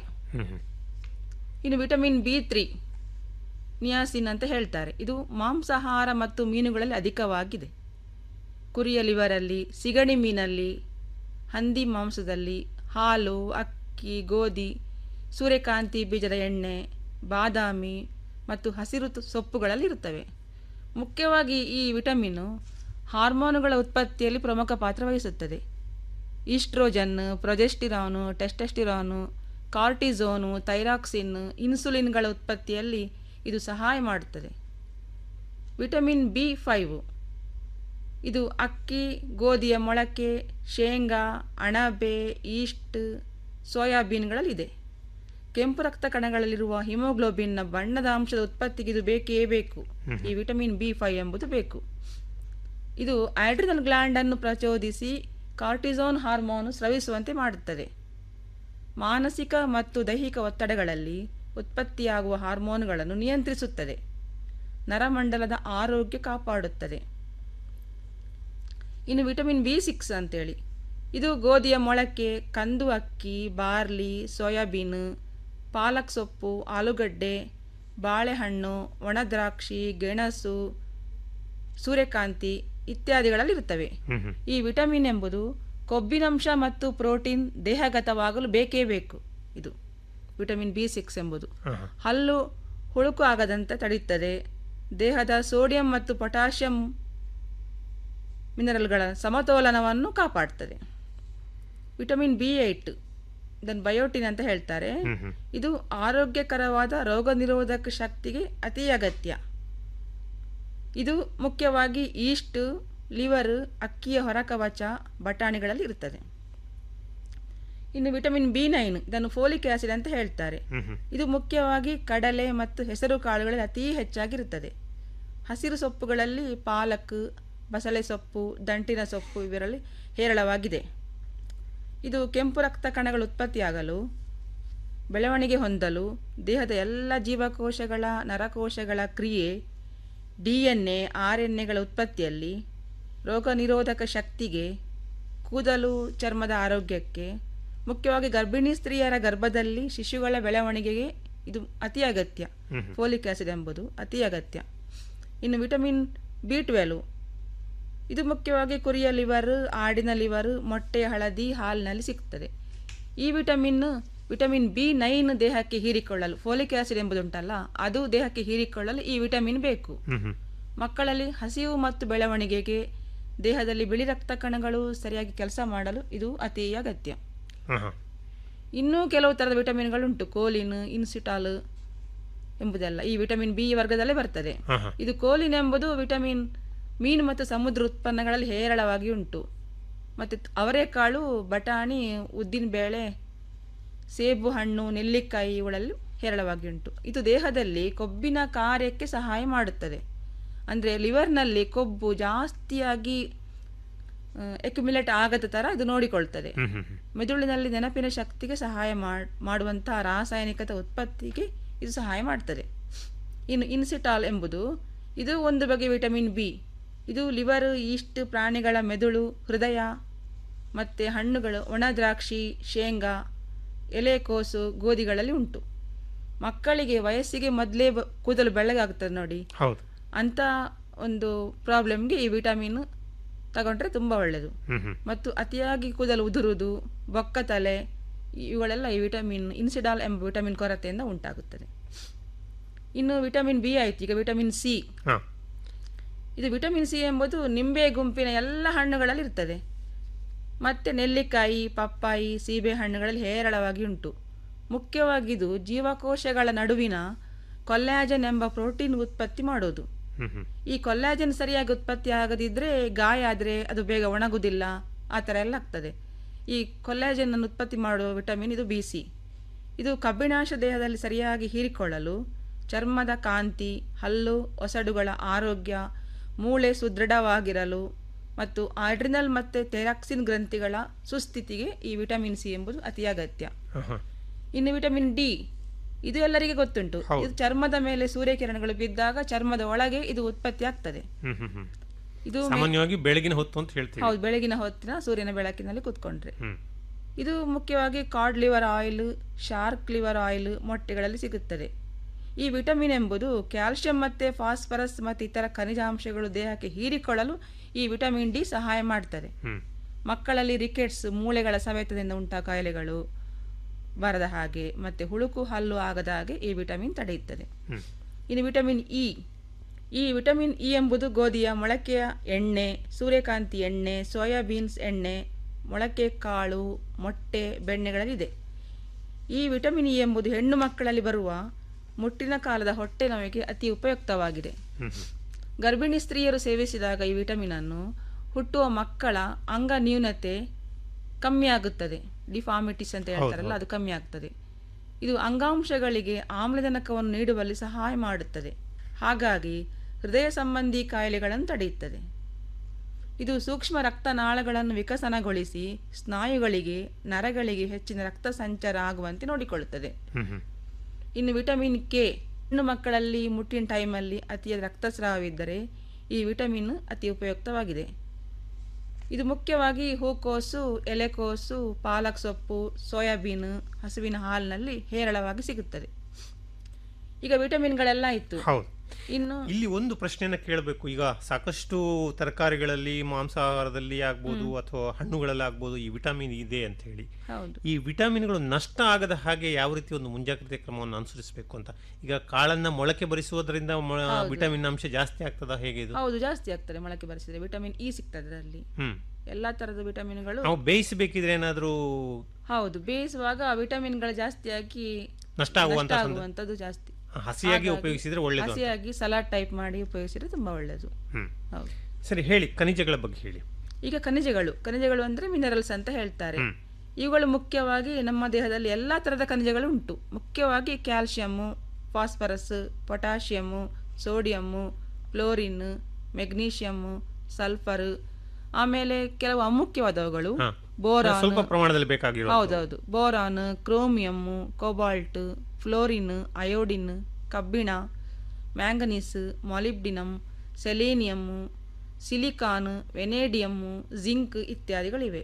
Speaker 9: ಇನ್ನು ವಿಟಮಿನ್ ಬಿ ತ್ರೀ ನಿಯಾಸಿನ್ ಅಂತ ಹೇಳ್ತಾರೆ ಇದು ಮಾಂಸಾಹಾರ ಮತ್ತು ಮೀನುಗಳಲ್ಲಿ ಅಧಿಕವಾಗಿದೆ ಕುರಿಯ ಲಿವರಲ್ಲಿ ಸಿಗಣಿ ಮೀನಲ್ಲಿ ಹಂದಿ ಮಾಂಸದಲ್ಲಿ ಹಾಲು ಅಕ್ಕಿ ಗೋಧಿ ಸೂರ್ಯಕಾಂತಿ ಬೀಜದ ಎಣ್ಣೆ ಬಾದಾಮಿ ಮತ್ತು ಹಸಿರು ತು- ಸೊಪ್ಪುಗಳಲ್ಲಿ ಇರುತ್ತವೆ ಮುಖ್ಯವಾಗಿ ಈ ವಿಟಮಿನ್ನು ಹಾರ್ಮೋನುಗಳ ಉತ್ಪತ್ತಿಯಲ್ಲಿ ಪ್ರಮುಖ ಪಾತ್ರ ವಹಿಸುತ್ತದೆ ಈಸ್ಟ್ರೋಜನ್ ಪ್ರೊಜೆಸ್ಟಿರಾನು ಟೆಸ್ಟೆಸ್ಟಿರಾನು ಕಾರ್ಟಿಸೋನು ಥೈರಾಕ್ಸಿನ್ ಇನ್ಸುಲಿನ್ಗಳ ಉತ್ಪತ್ತಿಯಲ್ಲಿ ಇದು ಸಹಾಯ ಮಾಡುತ್ತದೆ ವಿಟಮಿನ್ ಬಿ ಫೈವ್ ಇದು ಅಕ್ಕಿ ಗೋಧಿಯ ಮೊಳಕೆ ಶೇಂಗಾ ಅಣಬೆ ಈಸ್ಟ್ ಸೋಯಾಬೀನ್ಗಳಲ್ಲಿದೆ ಕೆಂಪು ರಕ್ತ ಕಣಗಳಲ್ಲಿರುವ ಹಿಮೋಗ್ಲೋಬಿನ್ನ ಬಣ್ಣದ ಅಂಶದ ಉತ್ಪತ್ತಿಗೆ ಇದು ಬೇಕೇ ಬೇಕು ಈ ವಿಟಮಿನ್ ಬಿ ಫೈವ್ ಎಂಬುದು ಬೇಕು ಇದು ಆಡ್ರಿನಲ್ ಗ್ಲ್ಯಾಂಡ್ ಅನ್ನು ಪ್ರಚೋದಿಸಿ ಕಾರ್ಟಿಸೋನ್ ಹಾರ್ಮೋನು ಸ್ರವಿಸುವಂತೆ ಮಾಡುತ್ತದೆ ಮಾನಸಿಕ ಮತ್ತು ದೈಹಿಕ ಒತ್ತಡಗಳಲ್ಲಿ ಉತ್ಪತ್ತಿಯಾಗುವ ಹಾರ್ಮೋನುಗಳನ್ನು ನಿಯಂತ್ರಿಸುತ್ತದೆ ನರಮಂಡಲದ ಆರೋಗ್ಯ ಕಾಪಾಡುತ್ತದೆ ಇನ್ನು ವಿಟಮಿನ್ ಬಿ ಸಿಕ್ಸ್ ಅಂತೇಳಿ ಇದು ಗೋಧಿಯ ಮೊಳಕೆ ಕಂದು ಅಕ್ಕಿ ಬಾರ್ಲಿ ಸೋಯಾಬೀನ್ ಪಾಲಕ್ ಸೊಪ್ಪು ಆಲೂಗಡ್ಡೆ ಬಾಳೆಹಣ್ಣು ಒಣದ್ರಾಕ್ಷಿ ಗೆಣಸು ಸೂರ್ಯಕಾಂತಿ ಇತ್ಯಾದಿಗಳಲ್ಲಿರುತ್ತವೆ ಈ ವಿಟಮಿನ್ ಎಂಬುದು ಕೊಬ್ಬಿನಂಶ ಮತ್ತು ಪ್ರೋಟೀನ್ ದೇಹಗತವಾಗಲು ಬೇಕೇ ಬೇಕು ಇದು ವಿಟಮಿನ್ ಬಿ ಸಿಕ್ಸ್ ಎಂಬುದು ಹಲ್ಲು ಹುಳುಕು ಆಗದಂತೆ ತಡೆಯುತ್ತದೆ ದೇಹದ ಸೋಡಿಯಂ ಮತ್ತು ಪೊಟ್ಯಾಷಿಯಂ ಮಿನರಲ್ಗಳ ಸಮತೋಲನವನ್ನು ಕಾಪಾಡ್ತದೆ ವಿಟಮಿನ್ ಬಿ ಏಟ್ ಇದನ್ನು ಬಯೋಟಿನ್ ಅಂತ ಹೇಳ್ತಾರೆ ಇದು ಆರೋಗ್ಯಕರವಾದ ರೋಗ ನಿರೋಧಕ ಶಕ್ತಿಗೆ ಅತಿ ಅಗತ್ಯ ಇದು ಮುಖ್ಯವಾಗಿ ಈಸ್ಟ್ ಲಿವರ್ ಅಕ್ಕಿಯ ಹೊರಕವಚ ಬಟಾಣಿಗಳಲ್ಲಿ ಇರುತ್ತದೆ ಇನ್ನು ವಿಟಮಿನ್ ಬಿ ನೈನ್ ಇದನ್ನು ಫೋಲಿಕ್ ಆಸಿಡ್ ಅಂತ ಹೇಳ್ತಾರೆ ಇದು ಮುಖ್ಯವಾಗಿ ಕಡಲೆ ಮತ್ತು ಹೆಸರು ಕಾಳುಗಳಲ್ಲಿ ಅತಿ ಹೆಚ್ಚಾಗಿರುತ್ತದೆ ಹಸಿರು ಸೊಪ್ಪುಗಳಲ್ಲಿ ಪಾಲಕ್ ಬಸಳೆ ಸೊಪ್ಪು ದಂಟಿನ ಸೊಪ್ಪು ಇವರಲ್ಲಿ ಹೇರಳವಾಗಿದೆ ಇದು ಕೆಂಪು ರಕ್ತ ಕಣಗಳು ಉತ್ಪತ್ತಿಯಾಗಲು ಬೆಳವಣಿಗೆ ಹೊಂದಲು ದೇಹದ ಎಲ್ಲ ಜೀವಕೋಶಗಳ ನರಕೋಶಗಳ ಕ್ರಿಯೆ D N A R N ಎಗಳ ಉತ್ಪತ್ತಿಯಲ್ಲಿ ರೋಗ ನಿರೋಧಕ ಶಕ್ತಿಗೆ ಕೂದಲು ಚರ್ಮದ ಆರೋಗ್ಯಕ್ಕೆ ಮುಖ್ಯವಾಗಿ ಗರ್ಭಿಣಿ ಸ್ತ್ರೀಯರ ಗರ್ಭದಲ್ಲಿ ಶಿಶುಗಳ ಬೆಳವಣಿಗೆಗೆ ಇದು ಅತಿ ಅಗತ್ಯ ಫೋಲಿಕ್ ಆಸಿಡ್ ಎಂಬುದು ಅತಿ ಅಗತ್ಯ ಇನ್ನು ವಿಟಮಿನ್ ಬಿ ಟ್ವೆಲ್ವ್ ಇದು ಮುಖ್ಯವಾಗಿ ಕುರಿಯ ಲಿವರ್ ಆಡಿನ ಲಿವರ್ ಮೊಟ್ಟೆಯ ಹಳದಿ ಹಾಲಿನಲ್ಲಿ ಸಿಗ್ತದೆ ಈ ವಿಟಮಿನ್ ವಿಟಮಿನ್ ಬಿ ನೈನ್ ದೇಹಕ್ಕೆ ಹೀರಿಕೊಳ್ಳಲು ಫೋಲಿಕ್ ಆಸಿಡ್ ಎಂಬುದುಂಟಲ್ಲ ಅದು ದೇಹಕ್ಕೆ ಹೀರಿಕೊಳ್ಳಲು ಈ ವಿಟಮಿನ್ ಬೇಕು ಮಕ್ಕಳಲ್ಲಿ ಹಸಿವು ಮತ್ತು ಬೆಳವಣಿಗೆಗೆ ದೇಹದಲ್ಲಿ ಬಿಳಿ ರಕ್ತ ಕಣಗಳು ಸರಿಯಾಗಿ ಕೆಲಸ ಮಾಡಲು ಇದು ಅತಿ ಅಗತ್ಯ ಇನ್ನೂ ಕೆಲವು ಥರದ ವಿಟಮಿನ್ಗಳುಂಟು ಕೋಲಿನ್ ಇನ್ಸಿಟಾಲ್ ಎಂಬುದೆಲ್ಲ ಈ ವಿಟಮಿನ್ ಬಿ ವರ್ಗದಲ್ಲೇ ಬರ್ತದೆ ಇದು ಕೋಲಿನ್ ಎಂಬುದು ವಿಟಮಿನ್ ಮೀನು ಮತ್ತು ಸಮುದ್ರ ಉತ್ಪನ್ನಗಳಲ್ಲಿ ಹೇರಳವಾಗಿ ಉಂಟು ಮತ್ತು ಅವರೆಕಾಳು ಬಟಾಣಿ ಉದ್ದಿನ ಬೇಳೆ ಸೇಬು ಹಣ್ಣು ನೆಲ್ಲಿಕಾಯಿ ಇವುಗಳಲ್ಲಿ ಹೇರಳವಾಗಿ ಉಂಟು ಇದು ದೇಹದಲ್ಲಿ ಕೊಬ್ಬಿನ ಕಾರ್ಯಕ್ಕೆ ಸಹಾಯ ಮಾಡುತ್ತದೆ ಅಂದರೆ ಲಿವರ್ನಲ್ಲಿ ಕೊಬ್ಬು ಜಾಸ್ತಿಯಾಗಿ ಎಕ್ಯುಮಿಲೇಟ್ ಆಗದ ಥರ ಇದು ನೋಡಿಕೊಳ್ತದೆ ಮೆದುಳಿನಲ್ಲಿ ನೆನಪಿನ ಶಕ್ತಿಗೆ ಸಹಾಯ ಮಾಡುವಂತಹ ರಾಸಾಯನಿಕದ ಉತ್ಪತ್ತಿಗೆ ಇದು ಸಹಾಯ ಮಾಡ್ತದೆ ಇನ್ನು ಇನ್ಸಿಟಾಲ್ ಎಂಬುದು ಇದು ಒಂದು ಬಗೆಯ ವಿಟಮಿನ್ ಬಿ ಇದು ಲಿವರ್ ಈಸ್ಟ್ ಪ್ರಾಣಿಗಳ ಮೆದುಳು ಹೃದಯ ಮತ್ತು ಹಣ್ಣುಗಳು ಒಣ ದ್ರಾಕ್ಷಿ ಶೇಂಗಾ ಎಲೆಕೋಸು ಗೋಧಿಗಳಲ್ಲಿ ಉಂಟು ಮಕ್ಕಳಿಗೆ ವಯಸ್ಸಿಗೆ ಮೊದಲೇ ಬ- ಕೂದಲು ಬೆಳ್ಳಗಾಗ್ತದೆ ನೋಡಿ
Speaker 8: ಹೌದು
Speaker 9: ಅಂತ ಒಂದು ಪ್ರಾಬ್ಲಮ್ಗೆ ಈ ವಿಟಮಿನ್ ತಗೊಂಡ್ರೆ ತುಂಬ ಒಳ್ಳೆಯದು ಮತ್ತು ಅತಿಯಾಗಿ ಕೂದಲು ಉದುರುವುದು ಬೊಕ್ಕ ತಲೆ ಇವುಗಳೆಲ್ಲ ಈ ವಿಟಮಿನ್ ಇನ್ಸಿಡಾಲ್ ಎಂಬ ವಿಟಮಿನ್ ಕೊರತೆಯಿಂದ ಉಂಟಾಗುತ್ತದೆ ಇನ್ನು ವಿಟಮಿನ್ ಬಿ ಆಯ್ತು ಈಗ ವಿಟಮಿನ್ ಸಿ
Speaker 8: ಹಾಂ
Speaker 9: ಇದು ವಿಟಮಿನ್ ಸಿ ಎಂಬುದು ನಿಂಬೆ ಗುಂಪಿನ ಎಲ್ಲ ಹಣ್ಣುಗಳಲ್ಲಿ ಇರ್ತದೆ ಮತ್ತು ನೆಲ್ಲಿಕಾಯಿ ಪಪ್ಪಾಯಿ ಸೀಬೆ ಹಣ್ಣುಗಳಲ್ಲಿ ಹೇರಳವಾಗಿ ಉಂಟು ಮುಖ್ಯವಾಗಿ ಇದು ಜೀವಕೋಶಗಳ ನಡುವಿನ ಕೊಲ್ಲಾಜನ್ ಎಂಬ ಪ್ರೋಟೀನ್ ಉತ್ಪತ್ತಿ ಮಾಡೋದು ಈ ಕೊಲ್ಲಾಜನ್ ಸರಿಯಾಗಿ ಉತ್ಪತ್ತಿ ಆಗದಿದ್ದರೆ ಗಾಯ ಆದರೆ ಅದು ಬೇಗ ಒಣಗುವುದಿಲ್ಲ ಆ ಥರ ಎಲ್ಲ ಆಗ್ತದೆ ಈ ಕೊಲ್ಲಾಜನ್ ಅನ್ನು ಉತ್ಪತ್ತಿ ಮಾಡುವ ವಿಟಮಿನ್ ಇದು ಬಿ ಸಿ ಇದು ಕಬ್ಬಿಣಾಂಶ ದೇಹದಲ್ಲಿ ಸರಿಯಾಗಿ ಹೀರಿಕೊಳ್ಳಲು ಚರ್ಮದ ಕಾಂತಿ ಹಲ್ಲು ಒಸಡುಗಳ ಆರೋಗ್ಯ ಮೂಳೆ ಸುದೃಢವಾಗಿರಲು ಮತ್ತು ಆಡ್ರಿನಲ್ ಮತ್ತು ಥೆರಾಕ್ಸಿನ್ ಗ್ರಂಥಿಗಳ ಸುಸ್ಥಿತಿಗೆ ಈ ವಿಟಮಿನ್ ಸಿ ಎಂಬುದು ಅತಿ ಅಗತ್ಯ ಇನ್ನು ವಿಟಮಿನ್ ಡಿ ಇದು ಎಲ್ಲರಿಗೆ ಗೊತ್ತುಂಟು ಇದು ಚರ್ಮದ ಮೇಲೆ ಸೂರ್ಯಕಿರಣಗಳು ಬಿದ್ದಾಗ ಚರ್ಮದ ಒಳಗೆ ಇದು ಉತ್ಪತ್ತಿ ಆಗ್ತದೆ
Speaker 8: ಹ್ಮ್ ಹ್ಮ್ ಹ್ಮ್
Speaker 9: ಇದು ಮೇ-
Speaker 8: ಸಾಮಾನ್ಯವಾಗಿ ಬೆಳಗಿನ ಹೊತ್ತು ಅಂತ ಹೇಳ್ತೀವಿ
Speaker 9: ಹೌದು ಬೆಳಗಿನ ಹೊತ್ತಿನ ಸೂರ್ಯನ ಬೆಳಕಿನಲ್ಲಿ ಕುತ್ಕೊಂಡ್ರೆ
Speaker 8: ಹ್ಮ್
Speaker 9: ಇದು ಮುಖ್ಯವಾಗಿ cod liver oil shark liver oil ಮೊಟ್ಟೆಗಳಲ್ಲಿ ಸಿಗುತ್ತದೆ ಈ ವಿಟಮಿನ್ ಎಂಬುದು ಕ್ಯಾಲ್ಸಿಯಂ ಮತ್ತು ಫಾಸ್ಫರಸ್ ಮತ್ತು ಇತರ ಖನಿಜಾಂಶಗಳು ದೇಹಕ್ಕೆ ಹೀರಿಕೊಳ್ಳಲು ಈ ವಿಟಮಿನ್ ಡಿ ಸಹಾಯ ಮಾಡ್ತದೆ
Speaker 8: ಹ್ಮ್
Speaker 9: ಮಕ್ಕಳಲ್ಲಿ ರಿಕೆಟ್ಸ್ ಮೂಳೆಗಳ ಸವೆತದಿಂದ ಉಂಟಾ ಕಾಯಿಲೆಗಳು ಬರದ ಹಾಗೆ ಮತ್ತು ಹುಳುಕು ಹಲ್ಲು ಆಗದ ಹಾಗೆ ಈ ವಿಟಮಿನ್ ತಡೆಯುತ್ತದೆ
Speaker 8: ಹ್ಮ್
Speaker 9: ಇನ್ನು ವಿಟಮಿನ್ ಇ ಈ ವಿಟಮಿನ್ ಇ ಎಂಬುದು ಗೋಧಿಯ ಮೊಳಕೆಯ ಎಣ್ಣೆ ಸೂರ್ಯಕಾಂತಿ ಎಣ್ಣೆ ಸೋಯಾಬೀನ್ಸ್ ಎಣ್ಣೆ ಮೊಳಕೆ ಕಾಳು ಮೊಟ್ಟೆ ಬೆಣ್ಣೆಗಳಲ್ಲಿದೆ ಈ ವಿಟಮಿನ್ ಇ ಎಂಬುದು ಹೆಣ್ಣು ಮಕ್ಕಳಲ್ಲಿ ಬರುವ ಮುಟ್ಟಿನ ಕಾಲದ ಹೊಟ್ಟೆ ನೋವಿಗೆ ಅತಿ ಉಪಯುಕ್ತವಾಗಿದೆ
Speaker 8: ಹ್ಮ್ ಹ್ಮ್
Speaker 9: ಗರ್ಭಿಣಿ ಸ್ತ್ರೀಯರು ಸೇವಿಸಿದಾಗ ಈ ವಿಟಮಿನ್ ಅನ್ನು ಹುಟ್ಟುವ ಮಕ್ಕಳ ಅಂಗ ನ್ಯೂನತೆ ಕಮ್ಮಿ ಆಗುತ್ತದೆ ಡಿಫಾರ್ಮಿಟಿಸ್ ಅಂತ ಹೇಳ್ತಾರಲ್ಲ ಅದು ಕಮ್ಮಿ ಆಗ್ತದೆ ಇದು ಅಂಗಾಂಶಗಳಿಗೆ ಆಮ್ಲಜನಕವನ್ನು ನೀಡುವಲ್ಲಿ ಸಹಾಯ ಮಾಡುತ್ತದೆ ಹಾಗಾಗಿ ಹೃದಯ ಸಂಬಂಧಿ ಕಾಯಿಲೆಗಳನ್ನು ತಡೆಯುತ್ತದೆ ಇದು ಸೂಕ್ಷ್ಮ ರಕ್ತನಾಳಗಳನ್ನು ವಿಕಸನಗೊಳಿಸಿ ಸ್ನಾಯುಗಳಿಗೆ ನರಗಳಿಗೆ ಹೆಚ್ಚಿನ ರಕ್ತ ಸಂಚಾರ ಆಗುವಂತೆ ನೋಡಿಕೊಳ್ಳುತ್ತದೆ
Speaker 8: ಹ್ಮ್ ಹ್ಮ್
Speaker 9: ಇನ್ನು ವಿಟಮಿನ್ ಕೆ ಹೆಣ್ಣು ಮಕ್ಕಳಲ್ಲಿ ಮುಟ್ಟಿನ ಟೈಮಲ್ಲಿ ಅತಿಯಾದ ರಕ್ತಸ್ರಾವವಿದ್ದರೆ ಈ ವಿಟಮಿನ್ ಅತಿ ಉಪಯುಕ್ತವಾಗಿದೆ ಇದು ಮುಖ್ಯವಾಗಿ ಹೂಕೋಸು ಎಲೆಕೋಸು ಪಾಲಕ್ ಸೊಪ್ಪು ಸೋಯಾಬೀನ್ ಹಸುವಿನ ಹಾಲಿನಲ್ಲಿ ಹೇರಳವಾಗಿ ಸಿಗುತ್ತದೆ ಈಗ ವಿಟಮಿನ್ಗಳೆಲ್ಲ ಇತ್ತು
Speaker 8: ಹೌದು
Speaker 9: ಇನ್ನು
Speaker 8: ಇಲ್ಲಿ ಒಂದು ಪ್ರಶ್ನೆಯನ್ನ ಕೇಳಬೇಕು ಈಗ ಸಾಕಷ್ಟು ತರಕಾರಿಗಳಲ್ಲಿ ಮಾಂಸಾಹಾರದಲ್ಲಿ ಆಗ್ಬೋದು ಅಥವಾ ಹಣ್ಣುಗಳಲ್ಲಿ ಆಗ್ಬೋದು ಈ ವಿಟಮಿನ್ ಇದೆ ಅಂತ ಹೇಳಿ
Speaker 9: ಹೌದು
Speaker 8: ಈ ವಿಟಮಿನ್ಗಳು ನಷ್ಟ ಆಗದ ಹಾಗೆ ಯಾವ ರೀತಿ ಒಂದು ಮುಂಜಾಗ್ರತೆ ಕ್ರಮವನ್ನು ಅನುಸರಿಸಬೇಕು ಅಂತ ಈಗ ಕಾಳನ್ನ ಮೊಳಕೆ ಬರಿಸುವುದರಿಂದ ಮೊಳ- ವಿಟಮಿನ್ ಅಂಶ ಜಾಸ್ತಿ ಆಗ್ತದ ಹೇಗೆ ಇದು
Speaker 9: ಹೌದು ಜಾಸ್ತಿ ಆಗ್ತದೆ ಮೊಳಕೆ ಬರಿಸಿದ್ರೆ ವಿಟಮಿನ್ ಇ ಸಿಗ್ತದೆ ಅದರಲ್ಲಿ
Speaker 8: ಹ್ಮ್
Speaker 9: ಎಲ್ಲಾ ತರದ ವಿಟಮಿನ್ಗಳು
Speaker 8: ನಾವು ಬೇಯಿಸಬೇಕಿದ್ರೆ ಏನಾದ್ರೂ
Speaker 9: ಹೌದು ಬೇಯಿಸುವಾಗ ವಿಟಮಿನ್ಗಳು ಜಾಸ್ತಿಯಾಗಿ
Speaker 8: ನಷ್ಟ ಆಗುವಂತ
Speaker 9: ನಷ್ಟ
Speaker 8: ಸಂದರ್ಭ-
Speaker 9: ಆಗುವಂಥದ್ದು ಜಾಸ್ತಿ
Speaker 8: ಹಸಿಯಾಗಿ
Speaker 9: ಹಾಗಾಗಿ
Speaker 8: ಉಪಯೋಗಿಸಿದ್ರೆ ಒಳ್ಳೇದು ಅಂತ.
Speaker 9: ಹಸಿಯಾಗಿ ಸಲಾಡ್ ಟೈಪ್ ಮಾಡಿ ಉಪಯೋಗಿಸಿದ್ರೆ ತುಂಬಾ ಒಳ್ಳೆಯದು
Speaker 8: ಹ್ಮ್
Speaker 9: ಹೌದು
Speaker 8: ಸರಿ ಹೇಳಿ ಖನಿಜಗಳ ಬಗ್ಗೆ ಹೇಳಿ
Speaker 9: ಈಗ ಖನಿಜಗಳು ಖನಿಜಗಳು ಅಂದ್ರೆ ಮಿನರಲ್ಸ್ ಅಂತ ಹೇಳ್ತಾರೆ
Speaker 8: ಹ್ಮ್.
Speaker 9: ಇವುಗಳು ಮುಖ್ಯವಾಗಿ ನಮ್ಮ ದೇಹದಲ್ಲಿ ಎಲ್ಲಾ ತರದ ಖನಿಜಗಳು ಉಂಟು ಮುಖ್ಯವಾಗಿ calcium phosphorus potassium sodium chlorine magnesium sulphur ಆಮೇಲೆ ಕೆಲವು ಅಮುಖ್ಯವಾದವುಗಳು
Speaker 8: ಹಾ.
Speaker 9: ಬೋರಾನ್
Speaker 8: ಸ್ವಲ್ಪ ಪ್ರಮಾಣದಲ್ಲಿ ಬೇಕಾಗಿರೋ
Speaker 9: ಹೌದೌದು boron chromium cobalt fluorine iodine ಕಬ್ಬಿಣ manganese molybdenum selenium silicon vanadium zinc ಇತ್ಯಾದಿಗಳಿವೆ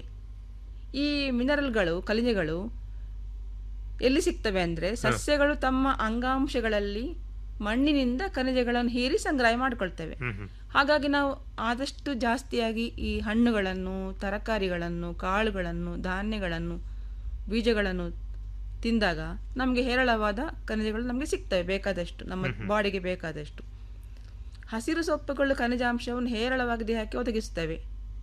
Speaker 9: ಈ ಮಿನರಲ್ಗಳು ಖನಿಜಗಳು ಎಲ್ಲಿ ಸಿಗ್ತವೆ ಅಂದರೆ ಸಸ್ಯಗಳು ತಮ್ಮ ಅಂಗಾಂಶಗಳಲ್ಲಿ ಮಣ್ಣಿನಿಂದ ಖನಿಜಗಳನ್ನು ಹೀರಿ ಸಂಗ್ರಹ ಮಾಡಿಕೊಳ್ತವೆ
Speaker 8: ಹ್ಮ್ ಹ್ಮ್
Speaker 9: ಹಾಗಾಗಿ ನಾವು ಆದಷ್ಟು ಜಾಸ್ತಿಯಾಗಿ ಈ ಹಣ್ಣುಗಳನ್ನು ತರಕಾರಿಗಳನ್ನು ಕಾಳುಗಳನ್ನು ಧಾನ್ಯಗಳನ್ನು ಬೀಜಗಳನ್ನು ತಿಂದಾಗ ನಮಗೆ ಹೇರಳವಾದ ಖನಿಜಗಳು ನಮಗೆ ಸಿಗ್ತವೆ ಬೇಕಾದಷ್ಟು ನಮ್ಮ ಬಾಡಿಗೆ ಬೇಕಾದಷ್ಟು ಹಸಿರು ಸೊಪ್ಪುಗಳು ಖನಿಜಾಂಶವನ್ನು ಹೇರಳವಾಗಿ ದೇಹಕ್ಕೆ ಒದಗಿಸುತ್ತವೆ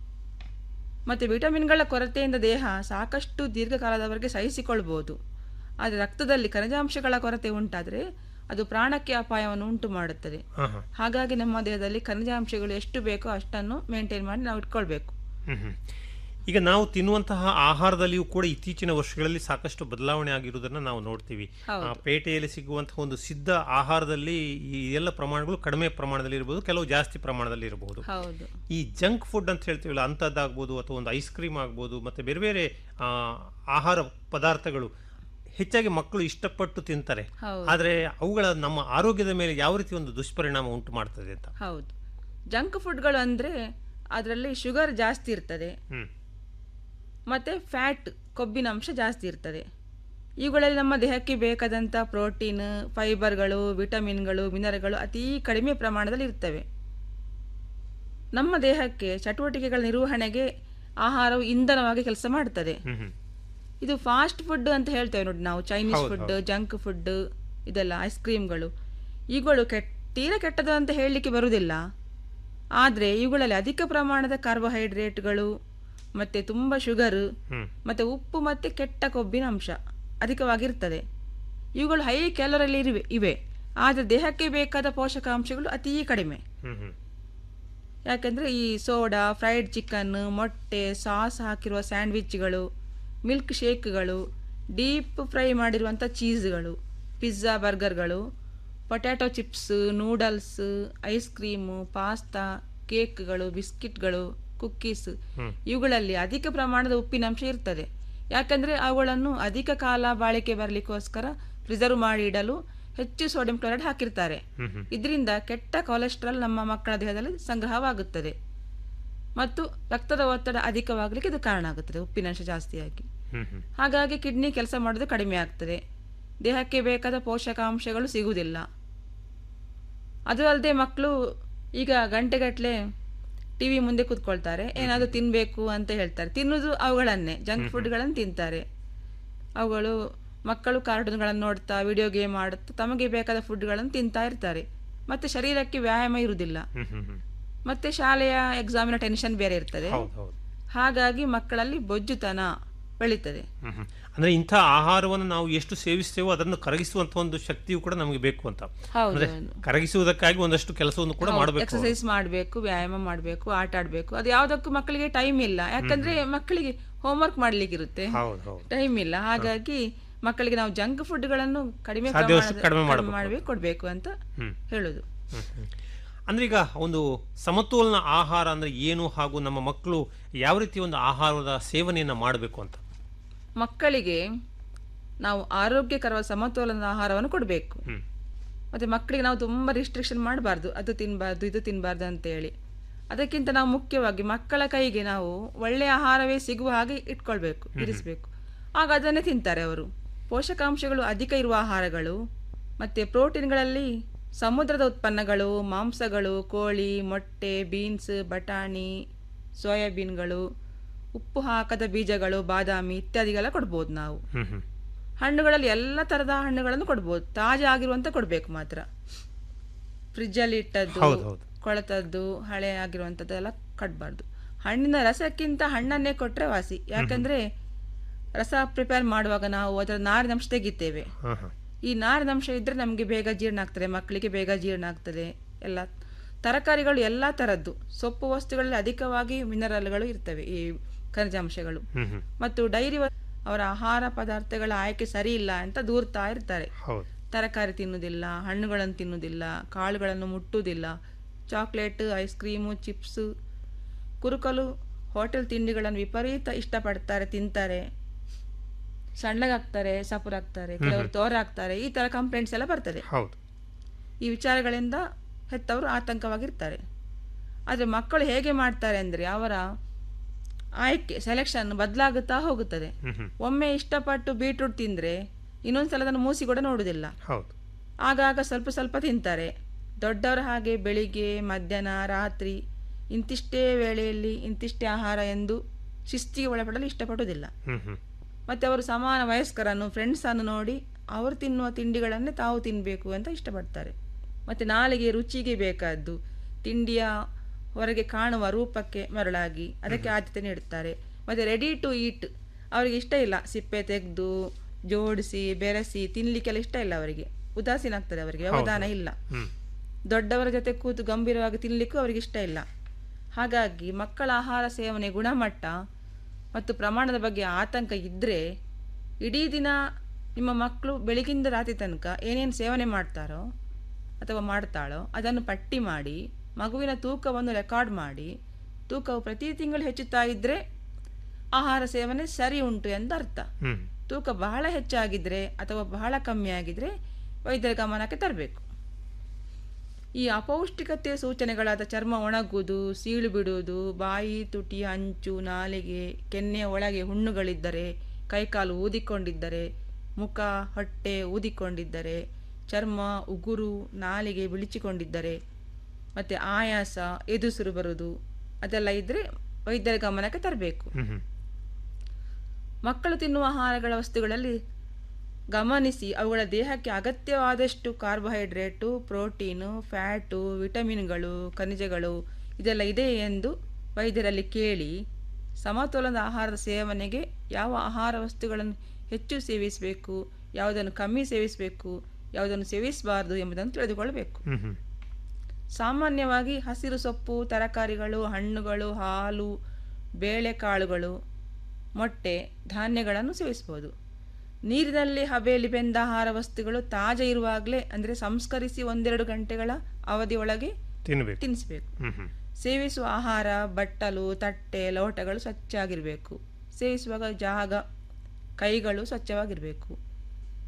Speaker 9: ಮತ್ತು ವಿಟಮಿನ್ಗಳ ಕೊರತೆಯಿಂದ ದೇಹ ಸಾಕಷ್ಟು ದೀರ್ಘಕಾಲದವರೆಗೆ ಸಹಿಸಿಕೊಳ್ಬೋದು ಆದರೆ ರಕ್ತದಲ್ಲಿ ಖನಿಜಾಂಶಗಳ ಕೊರತೆ ಉಂಟಾದರೆ ಅದು ಪ್ರಾಣಕ್ಕೆ ಅಪಾಯವನ್ನು ಉಂಟು ಮಾಡುತ್ತದೆ
Speaker 8: ಹಾ ಹಾ
Speaker 9: ಹಾಗಾಗಿ ನಮ್ಮ ದೇಹದಲ್ಲಿ ಖನಿಜಾಂಶಗಳು ಎಷ್ಟು ಬೇಕೋ ಅಷ್ಟನ್ನು ಮೇಂಟೈನ್ ಮಾಡಿ ನಾವು ಇಟ್ಕೊಳ್ಬೇಕು
Speaker 8: ಹ್ಮ್ ಹ್ಮ್. ಈಗ ನಾವು ತಿನ್ನುವಂತಹ ಆಹಾರದಲ್ಲಿಯೂ ಕೂಡ ಇತ್ತೀಚಿನ ವರ್ಷಗಳಲ್ಲಿ ಸಾಕಷ್ಟು ಬದಲಾವಣೆ ಆಗಿರುವುದನ್ನು ನಾವು ನೋಡ್ತೀವಿ
Speaker 9: ಹೌದು.
Speaker 8: ಆ, ಪೇಟೆಯಲ್ಲಿ ಸಿಗುವಂತಹ ಒಂದು ಸಿದ್ಧ ಆಹಾರದಲ್ಲಿ ಈ ಎಲ್ಲ ಪ್ರಮಾಣಗಳು ಕಡಿಮೆ ಪ್ರಮಾಣದಲ್ಲಿ ಇರಬಹುದು ಕೆಲವು ಜಾಸ್ತಿ ಪ್ರಮಾಣದಲ್ಲಿ ಇರಬಹುದು
Speaker 9: ಹೌದು
Speaker 8: ಈ ಜಂಕ್ ಫುಡ್ ಅಂತ ಹೇಳ್ತೀವಲ್ಲ ಅಂಥದ್ದಾಗ್ಬೋದು ಅಥವಾ ಒಂದು ಐಸ್ ಕ್ರೀಮ್ ಆಗ್ಬೋದು ಮತ್ತೆ ಬೇರೆ ಬೇರೆ ಆ, ಆಹಾರ ಪದಾರ್ಥಗಳು ಹೆಚ್ಚಾಗಿ ಮಕ್ಕಳು ಇಷ್ಟಪಟ್ಟು ತಿಂತಾರೆ
Speaker 9: ಹೌದು.
Speaker 8: ಆದರೆ ಅವುಗಳ ನಮ್ಮ ಆರೋಗ್ಯದ ಮೇಲೆ ಯಾವ ರೀತಿ ಒಂದು ದುಷ್ಪರಿಣಾಮ ಉಂಟು ಮಾಡ್ತದೆ ಅಂತ
Speaker 9: ಹೌದು ಜಂಕ್ ಫುಡ್ಗಳು ಅಂದರೆ ಅದರಲ್ಲಿ ಶುಗರ್ ಜಾಸ್ತಿ ಇರ್ತದೆ
Speaker 8: ಹ್ಮ್
Speaker 9: ಮತ್ತು ಫ್ಯಾಟ್ ಕೊಬ್ಬಿನ ಅಂಶ ಜಾಸ್ತಿ ಇರ್ತದೆ ಇವುಗಳಲ್ಲಿ ನಮ್ಮ ದೇಹಕ್ಕೆ ಬೇಕಾದಂಥ ಪ್ರೋಟೀನ್ ಫೈಬರ್ಗಳು ವಿಟಮಿನ್ಗಳು ಮಿನರಲ್ಗಳು ಅತೀ ಕಡಿಮೆ ಪ್ರಮಾಣದಲ್ಲಿ ಇರ್ತವೆ ನಮ್ಮ ದೇಹಕ್ಕೆ ಚಟುವಟಿಕೆಗಳ ನಿರ್ವಹಣೆಗೆ ಆಹಾರವು ಇಂಧನವಾಗಿ ಕೆಲಸ ಮಾಡ್ತದೆ
Speaker 8: ಹ್ಮ್ ಹ್ಮ್
Speaker 9: ಇದು ಫಾಸ್ಟ್ ಫುಡ್ ಅಂತ ಹೇಳ್ತೇವೆ ನೋಡಿ ನಾವು ಚೈನೀಸ್
Speaker 8: ಹೌದು,
Speaker 9: ಫುಡ್ ಜಂಕ್ ಫುಡ್ ಇದೆಲ್ಲ ಐಸ್ ಕ್ರೀಮ್ಗಳು ಇವುಗಳು ಕೆಟ್ಟ ತೀರಾ ಕೆಟ್ಟದು ಅಂತ ಹೇಳಲಿಕ್ಕೆ ಬರುವುದಿಲ್ಲ ಆದರೆ ಇವುಗಳಲ್ಲಿ ಅಧಿಕ ಪ್ರಮಾಣದ ಕಾರ್ಬೋಹೈಡ್ರೇಟ್ಗಳು ಮತ್ತು ತುಂಬ ಶುಗರು
Speaker 8: ಹ್ಮ್
Speaker 9: ಮತ್ತು ಉಪ್ಪು ಮತ್ತು ಕೆಟ್ಟ ಕೊಬ್ಬಿನ ಅಂಶ ಅಧಿಕವಾಗಿರ್ತದೆ ಇವುಗಳು ಹೈ ಕ್ಯಾಲೋರಲ್ಲಿ ಇರುವೆ ಇವೆ ಆದರೆ ದೇಹಕ್ಕೆ ಬೇಕಾದ ಪೋಷಕಾಂಶಗಳು ಅತೀ ಕಡಿಮೆ
Speaker 8: ಹ್ಮ್ ಹ್ಮ್
Speaker 9: ಯಾಕೆಂದರೆ ಈ ಸೋಡಾ ಫ್ರೈಡ್ ಚಿಕನ್ ಮೊಟ್ಟೆ ಸಾಸ್ ಹಾಕಿರುವ ಸ್ಯಾಂಡ್ವಿಚ್ಗಳು ಮಿಲ್ಕ್ ಶೇಕ್ಗಳು ಡೀಪ್ ಫ್ರೈ ಮಾಡಿರುವಂಥ ಚೀಸ್ಗಳು ಪಿಜ್ಜಾ ಬರ್ಗರ್ಗಳು potato chips noodles ice cream pasta ಕೇಕ್ಗಳು ಬಿಸ್ಕಿಟ್ಗಳು ಕುಕ್ಕೀಸ್ ಇವುಗಳಲ್ಲಿ ಅಧಿಕ ಪ್ರಮಾಣದ ಉಪ್ಪಿನಂಶ ಇರ್ತದೆ ಯಾಕಂದರೆ ಅವುಗಳನ್ನು ಅಧಿಕ ಕಾಲ ಬಾಳಿಕೆ ಬರಲಿಕ್ಕೋಸ್ಕರ ಪ್ರಿಸರ್ವ್ ಮಾಡಿ ಇಡಲು ಹೆಚ್ಚು ಸೋಡಿಯಂ ಕ್ಲೋರೈಡ್ ಹಾಕಿರ್ತಾರೆ
Speaker 8: ಹ್ಮ್ ಹ್ಮ್.
Speaker 9: ಇದರಿಂದ ಕೆಟ್ಟ ಕೊಲೆಸ್ಟ್ರಾಲ್ ನಮ್ಮ ಮಕ್ಕಳ ದೇಹದಲ್ಲಿ ಸಂಗ್ರಹವಾಗುತ್ತದೆ ಮತ್ತು ರಕ್ತದ ಒತ್ತಡ ಅಧಿಕವಾಗಲಿಕ್ಕೆ ಇದು ಕಾರಣ ಆಗುತ್ತದೆ ಉಪ್ಪಿನಂಶ ಜಾಸ್ತಿಯಾಗಿ
Speaker 8: ಹ್ಮ್ ಹ್ಮ್.
Speaker 9: ಹಾಗಾಗಿ ಕಿಡ್ನಿ ಕೆಲಸ ಮಾಡೋದು ಕಡಿಮೆ ಆಗ್ತದೆ ದೇಹಕ್ಕೆ ಬೇಕಾದ ಪೋಷಕಾಂಶಗಳು ಸಿಗುವುದಿಲ್ಲ ಅದು ಅಲ್ಲದೆ ಮಕ್ಕಳು ಈಗ ಗಂಟೆಗಟ್ಟಲೆ ಟಿ ವಿ ಮುಂದೆ ಕೂತ್ಕೊಳ್ತಾರೆ ಏನಾದರೂ ತಿನ್ನಬೇಕು ಅಂತ ಹೇಳ್ತಾರೆ ತಿನ್ನೋದು ಅವುಗಳನ್ನೇ ಜಂಕ್ ಫುಡ್ಗಳನ್ನು ತಿಂತಾರೆ ಅವುಗಳು ಮಕ್ಕಳು ಕಾರ್ಟೂನ್ಗಳನ್ನು ನೋಡ್ತಾ ವಿಡಿಯೋ ಗೇಮ್ ಆಡುತ್ತಾ ತಮಗೆ ಬೇಕಾದ ಫುಡ್ಗಳನ್ನು ತಿಂತಾ ಇರ್ತಾರೆ ಮತ್ತೆ ಶರೀರಕ್ಕೆ ವ್ಯಾಯಾಮ ಇರುವುದಿಲ್ಲ
Speaker 8: ಹ್ಮ್ ಹ್ಮ್ ಹ್ಮ್.
Speaker 9: ಮತ್ತೆ ಶಾಲೆಯ ಎಕ್ಸಾಮಿನ ಟೆನ್ಷನ್ ಬೇರೆ ಇರ್ತದೆ
Speaker 8: ಹೌದು ಹೌದು
Speaker 9: ಹಾಗಾಗಿ ಮಕ್ಕಳಲ್ಲಿ ಬೊಜ್ಜುತನ ಬೆಳೀತದೆ
Speaker 8: ಹ್ಮ್ ಹ್ಮ್. ಅಂದ್ರೆ ಇಂಥ ಆಹಾರವನ್ನು ನಾವು ಎಷ್ಟು ಸೇವಿಸ್ತೇವೋ ಅದನ್ನು ಕರಗಿಸುವಂತ ಒಂದು ಶಕ್ತಿಯು ಕೂಡ ನಮಗೆ ಬೇಕು ಅಂತ
Speaker 9: ಹೌದು,
Speaker 8: ಅಂದ್ರೆ
Speaker 9: ಹೌದು.
Speaker 8: ಕರಗಿಸುವುದಕ್ಕಾಗಿ ಒಂದಷ್ಟು ಕೆಲಸವನ್ನು ಕೂಡ ಮಾಡಬೇಕು
Speaker 9: ಎಕ್ಸಸೈಸ್ ಮಾಡಬೇಕು ವ್ಯಾಯಾಮ ಮಾಡಬೇಕು ಆಟ ಆಡಬೇಕು ಅದು ಯಾವುದಕ್ಕೂ ಮಕ್ಕಳಿಗೆ ಟೈಮ್ ಇಲ್ಲ ಯಾಕಂದ್ರೆ ಮಕ್ಕಳಿಗೆ ಹೋಮ್ವರ್ಕ್ ಮಾಡ್ಲಿಕ್ಕೆ ಇರುತ್ತೆ
Speaker 8: ಹೌದು ಹೌದು
Speaker 9: ಟೈಮ್ ಇಲ್ಲ ಹಾಗಾಗಿ ಮಕ್ಕಳಿಗೆ ನಾವು ಜಂಕ್ ಫುಡ್ಗಳನ್ನು ಕಡಿಮೆ
Speaker 8: ಸಾಧ್ಯವಷ್ಟು
Speaker 9: ಪ್ರಮಾಣದ-
Speaker 8: ಕಡಿಮೆ
Speaker 9: ಕಡಿಮೆ
Speaker 8: ಮಾಡ್ಬೇಕು.
Speaker 9: ಮಾಡ್ಬೇಕು ಕೊಡ್ಬೇಕು ಅಂತ
Speaker 8: ಹ್ಮ್.
Speaker 9: ಹೇಳುದು
Speaker 8: ಹ್ಮ್, ಹ್ಮ್. ಅಂದ್ರೆ ಈಗ ಒಂದು ಸಮತೋಲನ ಆಹಾರ ಅಂದ್ರೆ ಏನು ಹಾಗೂ ನಮ್ಮ ಮಕ್ಕಳು ಯಾವ ರೀತಿ ಒಂದು ಆಹಾರದ ಸೇವನೆಯನ್ನ ಮಾಡಬೇಕು ಅಂತ
Speaker 9: ಮಕ್ಕಳಿಗೆ ನಾವು ಆರೋಗ್ಯಕರವಾದ ಸಮತೋಲನದ ಆಹಾರವನ್ನು ಕೊಡಬೇಕು
Speaker 8: ಹ್ಮ್.
Speaker 9: ಮತ್ತೆ ಮಕ್ಕಳಿಗೆ ನಾವು ತುಂಬ ರಿಸ್ಟ್ರಿಕ್ಷನ್ ಮಾಡಬಾರ್ದು ಅದು ತಿನ್ನಬಾರ್ದು ಇದು ತಿನ್ನಬಾರ್ದು ಅಂತೇಳಿ ಅದಕ್ಕಿಂತ ನಾವು ಮುಖ್ಯವಾಗಿ ಮಕ್ಕಳ ಕೈಗೆ ನಾವು ಒಳ್ಳೆಯ ಆಹಾರವೇ ಸಿಗುವ ಹಾಗೆ ಇಟ್ಕೊಳ್ಬೇಕು ಇರಿಸಬೇಕು ಆಗ ಅದನ್ನೇ ತಿಂತಾರೆ ಅವರು ಪೋಷಕಾಂಶಗಳು ಅಧಿಕ ಇರುವ ಆಹಾರಗಳು ಮತ್ತು ಪ್ರೋಟೀನ್ಗಳಲ್ಲಿ ಸಮುದ್ರದ ಉತ್ಪನ್ನಗಳು ಮಾಂಸಗಳು ಕೋಳಿ ಮೊಟ್ಟೆ ಬೀನ್ಸ್ ಬಟಾಣಿ ಸೋಯಾಬೀನ್ಗಳು ಉಪ್ಪು ಹಾಕದ ಬೀಜಗಳು ಬಾದಾಮಿ ಇತ್ಯಾದಿಗೆಲ್ಲ ಕೊಡ್ಬೋದು ನಾವು
Speaker 8: ಹ್ಮ್ ಹ್ಮ್
Speaker 9: ಹಣ್ಣುಗಳಲ್ಲಿ ಎಲ್ಲ ತರದ ಹಣ್ಣುಗಳನ್ನು ಕೊಡ್ಬೋದು ತಾಜಾ ಆಗಿರುವಂತ ಕೊಡ್ಬೇಕು ಮಾತ್ರ ಫ್ರಿಜ್ಜಲ್ಲಿ ಇಟ್ಟದ್ದು
Speaker 8: ಹೌದು, ಹೌದು.
Speaker 9: ಕೊಳತದ್ದು ಹಳೆ ಆಗಿರುವಂಥದ್ದೆಲ್ಲ ಕಟ್ಬಾರ್ದು ಹಣ್ಣಿನ ರಸಕ್ಕಿಂತ ಹಣ್ಣನ್ನೇ ಕೊಟ್ರೆ ವಾಸಿ ಯಾಕಂದ್ರೆ ರಸ ಪ್ರಿಪೇರ್ ಮಾಡುವಾಗ ನಾವು ಅದರ ನಾರಿನಂಶ ತೆಗಿತೇವೆ
Speaker 8: ಹಾ ಹಾ
Speaker 9: ಈ ನಾರಿನಂಶ ಇದ್ರೆ ನಮಗೆ ಬೇಗ ಜೀರ್ಣ ಆಗ್ತದೆ ಮಕ್ಕಳಿಗೆ ಬೇಗ ಜೀರ್ಣ ಆಗ್ತದೆ ಎಲ್ಲ ತರಕಾರಿಗಳು ಎಲ್ಲ ತರದ್ದು ಸೊಪ್ಪು ವಸ್ತುಗಳಲ್ಲಿ ಅಧಿಕವಾಗಿ ಮಿನರಲ್ಗಳು ಇರ್ತವೆ ಈ ಖನಿಜಾಂಶಗಳು
Speaker 8: ಹ್ಮ್ ಹ್ಮ್
Speaker 9: ಮತ್ತು ಡೈರಿ ವ- ಅವರ ಆಹಾರ ಪದಾರ್ಥಗಳ ಆಯ್ಕೆ ಸರಿ ಇಲ್ಲ ಅಂತ ದೂರ್ತಾ ಇರ್ತಾರೆ
Speaker 8: ಹೌದು
Speaker 9: ತರಕಾರಿ ತಿನ್ನುವುದಿಲ್ಲ ಹಣ್ಣುಗಳನ್ನು ತಿನ್ನುವುದಿಲ್ಲ ಕಾಳುಗಳನ್ನು ಮುಟ್ಟುವುದಿಲ್ಲ ಚಾಕ್ಲೇಟ್ ಐಸ್ ಕ್ರೀಮು ಚಿಪ್ಸು ಕುರುಕಲು ಹೋಟೆಲ್ ತಿಂಡಿಗಳನ್ನು ವಿಪರೀತ ಇಷ್ಟಪಡ್ತಾರೆ ತಿಂತಾರೆ ಸಣ್ಣಗಾಗ್ತಾರೆ ಸಪುರಾಗ್ತಾರೆ ಕೆಲವರು ತೋರಾಗ್ತಾರೆ ಈ ತರ ಕಂಪ್ಲೇಂಟ್ಸ್ ಎಲ್ಲ ಬರ್ತದೆ
Speaker 8: ಹೌದು
Speaker 9: ಈ ವಿಚಾರಗಳಿಂದ ಹೆತ್ತವರು ಆತಂಕವಾಗಿರ್ತಾರೆ ಆದರೆ ಮಕ್ಕಳು ಹೇಗೆ ಮಾಡ್ತಾರೆ ಅಂದರೆ ಅವರ ಆಯ್ಕೆ ಸೆಲೆಕ್ಷನ್ ಬದಲಾಗುತ್ತಾ ಹೋಗುತ್ತದೆ
Speaker 8: ಹ್ಮ್ ಹ್ಮ್
Speaker 9: ಒಮ್ಮೆ ಇಷ್ಟಪಟ್ಟು ಬೀಟ್ರೂಟ್ ತಿಂದರೆ ಇನ್ನೊಂದ್ಸಲ ಅದನ್ನು ಮೂಸಿ ಕೂಡ ನೋಡುವುದಿಲ್ಲ
Speaker 8: ಹೌದು
Speaker 9: ಆಗಾಗ ಸ್ವಲ್ಪ ಸ್ವಲ್ಪ ತಿಂತಾರೆ ದೊಡ್ಡವರ ಹಾಗೆ ಬೆಳಿಗ್ಗೆ ಮಧ್ಯಾಹ್ನ ರಾತ್ರಿ ಇಂತಿಷ್ಟೇ ವೇಳೆಯಲ್ಲಿ ಇಂತಿಷ್ಟೇ ಆಹಾರ ಎಂದು ಶಿಸ್ತಿಗೆ ಒಳಪಡಲು ಇಷ್ಟಪಡುವುದಿಲ್ಲ
Speaker 8: ಹ್ಮ್ ಹ್ಮ್
Speaker 9: ಮತ್ತು ಅವರು ಸಮಾನ ವಯಸ್ಕರನ್ನು ಫ್ರೆಂಡ್ಸನ್ನು ನೋಡಿ ಅವರು ತಿನ್ನುವ ತಿಂಡಿಗಳನ್ನೇ ತಾವು ತಿನ್ನಬೇಕು ಅಂತ ಇಷ್ಟಪಡ್ತಾರೆ ಮತ್ತು ನಾಲಿಗೆ ರುಚಿಗೆ ಬೇಕಾದ್ದು ತಿಂಡಿಯ ಹೊರಗೆ ಕಾಣುವ ರೂಪಕ್ಕೆ ಮರಳಾಗಿ ಅದಕ್ಕೆ ಆದ್ಯತೆ ನೀಡುತ್ತಾರೆ ಮತ್ತು ರೆಡಿ ಟು ಈಟ್ ಅವರಿಗೆ ಇಷ್ಟ ಇಲ್ಲ ಸಿಪ್ಪೆ ತೆಗೆದು ಜೋಡಿಸಿ ಬೆರೆಸಿ ತಿನ್ನಲಿಕ್ಕೆಲ್ಲ ಇಷ್ಟ ಇಲ್ಲ ಅವರಿಗೆ ಉದಾಸೀನ ಆಗ್ತದೆ ಅವರಿಗೆ ವ್ಯವಧಾನ ಇಲ್ಲ
Speaker 8: ಹ್ಮ್
Speaker 9: ದೊಡ್ಡವರ ಜೊತೆ ಕೂತು ಗಂಭೀರವಾಗಿ ತಿನ್ನಲಿಕ್ಕೂ ಅವರಿಗೆ ಇಷ್ಟ ಇಲ್ಲ ಹಾಗಾಗಿ ಮಕ್ಕಳ ಆಹಾರ ಸೇವನೆ ಗುಣಮಟ್ಟ ಮತ್ತು ಪ್ರಮಾಣದ ಬಗ್ಗೆ ಆತಂಕ ಇದ್ದರೆ ಇಡೀ ದಿನ ನಿಮ್ಮ ಮಕ್ಕಳು ಬೆಳಗಿಂದ ರಾತ್ರಿ ತನಕ ಏನೇನು ಸೇವನೆ ಮಾಡ್ತಾರೋ ಅಥವಾ ಮಾಡ್ತಾಳೋ ಅದನ್ನು ಪಟ್ಟಿ ಮಾಡಿ ಮಗುವಿನ ತೂಕವನ್ನು ರೆಕಾರ್ಡ್ ಮಾಡಿ ತೂಕವು ಪ್ರತಿ ತಿಂಗಳು ಹೆಚ್ಚುತ್ತಾ ಇದ್ದರೆ ಆಹಾರ ಸೇವನೆ ಸರಿ ಉಂಟು ಎಂದು ಅರ್ಥ
Speaker 8: ಹ್ಮ್
Speaker 9: ತೂಕ ಬಹಳ ಹೆಚ್ಚಾಗಿದ್ರೆ ಅಥವಾ ಬಹಳ ಕಮ್ಮಿ ಆಗಿದ್ರೆ ವೈದ್ಯರ ಗಮನಕ್ಕೆ ತರಬೇಕು ಈ ಅಪೌಷ್ಟಿಕತೆಯ ಸೂಚನೆಗಳಾದ ಚರ್ಮ ಒಣಗುವುದು ಸೀಳು ಬಿಡುವುದು ಬಾಯಿ ತುಟಿ ಅಂಚು ನಾಲಿಗೆ ಕೆನ್ನೆಯ ಒಳಗೆ ಹುಣ್ಣುಗಳಿದ್ದರೆ ಕೈಕಾಲು ಊದಿಕೊಂಡಿದ್ದರೆ ಮುಖ ಹೊಟ್ಟೆ ಊದಿಕೊಂಡಿದ್ದರೆ ಚರ್ಮ ಉಗುರು ನಾಲಿಗೆ ಬಿಳಿಚಿಕೊಂಡಿದ್ದರೆ ಮತ್ತು ಆಯಾಸ ಎದುಸುರು ಬರುವುದು ಅದೆಲ್ಲ ಇದ್ದರೆ ವೈದ್ಯರ ಗಮನಕ್ಕೆ ತರಬೇಕು
Speaker 8: ಹ್ಮ್ ಹ್ಮ್
Speaker 9: ಮಕ್ಕಳು ತಿನ್ನುವ ಆಹಾರಗಳ ವಸ್ತುಗಳಲ್ಲಿ ಗಮನಿಸಿ ಅವುಗಳ ದೇಹಕ್ಕೆ ಅಗತ್ಯವಾದಷ್ಟು ಕಾರ್ಬೋಹೈಡ್ರೇಟು ಪ್ರೋಟೀನು ಫ್ಯಾಟು ವಿಟಮಿನ್ಗಳು ಖನಿಜಗಳು ಇದೆಲ್ಲ ಇದೆ ಎಂದು ವೈದ್ಯರಲ್ಲಿ ಕೇಳಿ ಸಮತೋಲನದ ಆಹಾರದ ಸೇವನೆಗೆ ಯಾವ ಆಹಾರ ವಸ್ತುಗಳನ್ನು ಹೆಚ್ಚು ಸೇವಿಸಬೇಕು ಯಾವುದನ್ನು ಕಮ್ಮಿ ಸೇವಿಸಬೇಕು ಯಾವುದನ್ನು ಸೇವಿಸಬಾರದು ಎಂಬುದನ್ನು ತಿಳಿದುಕೊಳ್ಳಬೇಕು
Speaker 8: ಹ್ಮ್ ಹ್ಮ್
Speaker 9: ಸಾಮಾನ್ಯವಾಗಿ ಹಸಿರು ಸೊಪ್ಪು ತರಕಾರಿಗಳು ಹಣ್ಣುಗಳು ಹಾಲು ಬೇಳೆಕಾಳುಗಳು ಮೊಟ್ಟೆ ಧಾನ್ಯಗಳನ್ನು ಸೇವಿಸಬಹುದು ನೀರಿನಲ್ಲಿ ಹಬೆಯಲ್ಲಿ ಬೆಂದ ಆಹಾರ ವಸ್ತುಗಳು ತಾಜಾ ಇರುವಾಗಲೇ ಅಂದರೆ ಸಂಸ್ಕರಿಸಿ ಒಂದೆರಡು ಗಂಟೆಗಳ ಅವಧಿಯೊಳಗೆ
Speaker 8: ತಿನ್ಬೇಕು
Speaker 9: ತಿನ್ನಿಸಬೇಕು
Speaker 8: ಹ್ಮ್ ಹ್ಮ್
Speaker 9: ಸೇವಿಸುವ ಆಹಾರ ಬಟ್ಟಲು ತಟ್ಟೆ ಲೋಟಗಳು ಸ್ವಚ್ಛಾಗಿರಬೇಕು ಸೇವಿಸುವಾಗ ಜಾಗ ಕೈಗಳು ಸ್ವಚ್ಛವಾಗಿರಬೇಕು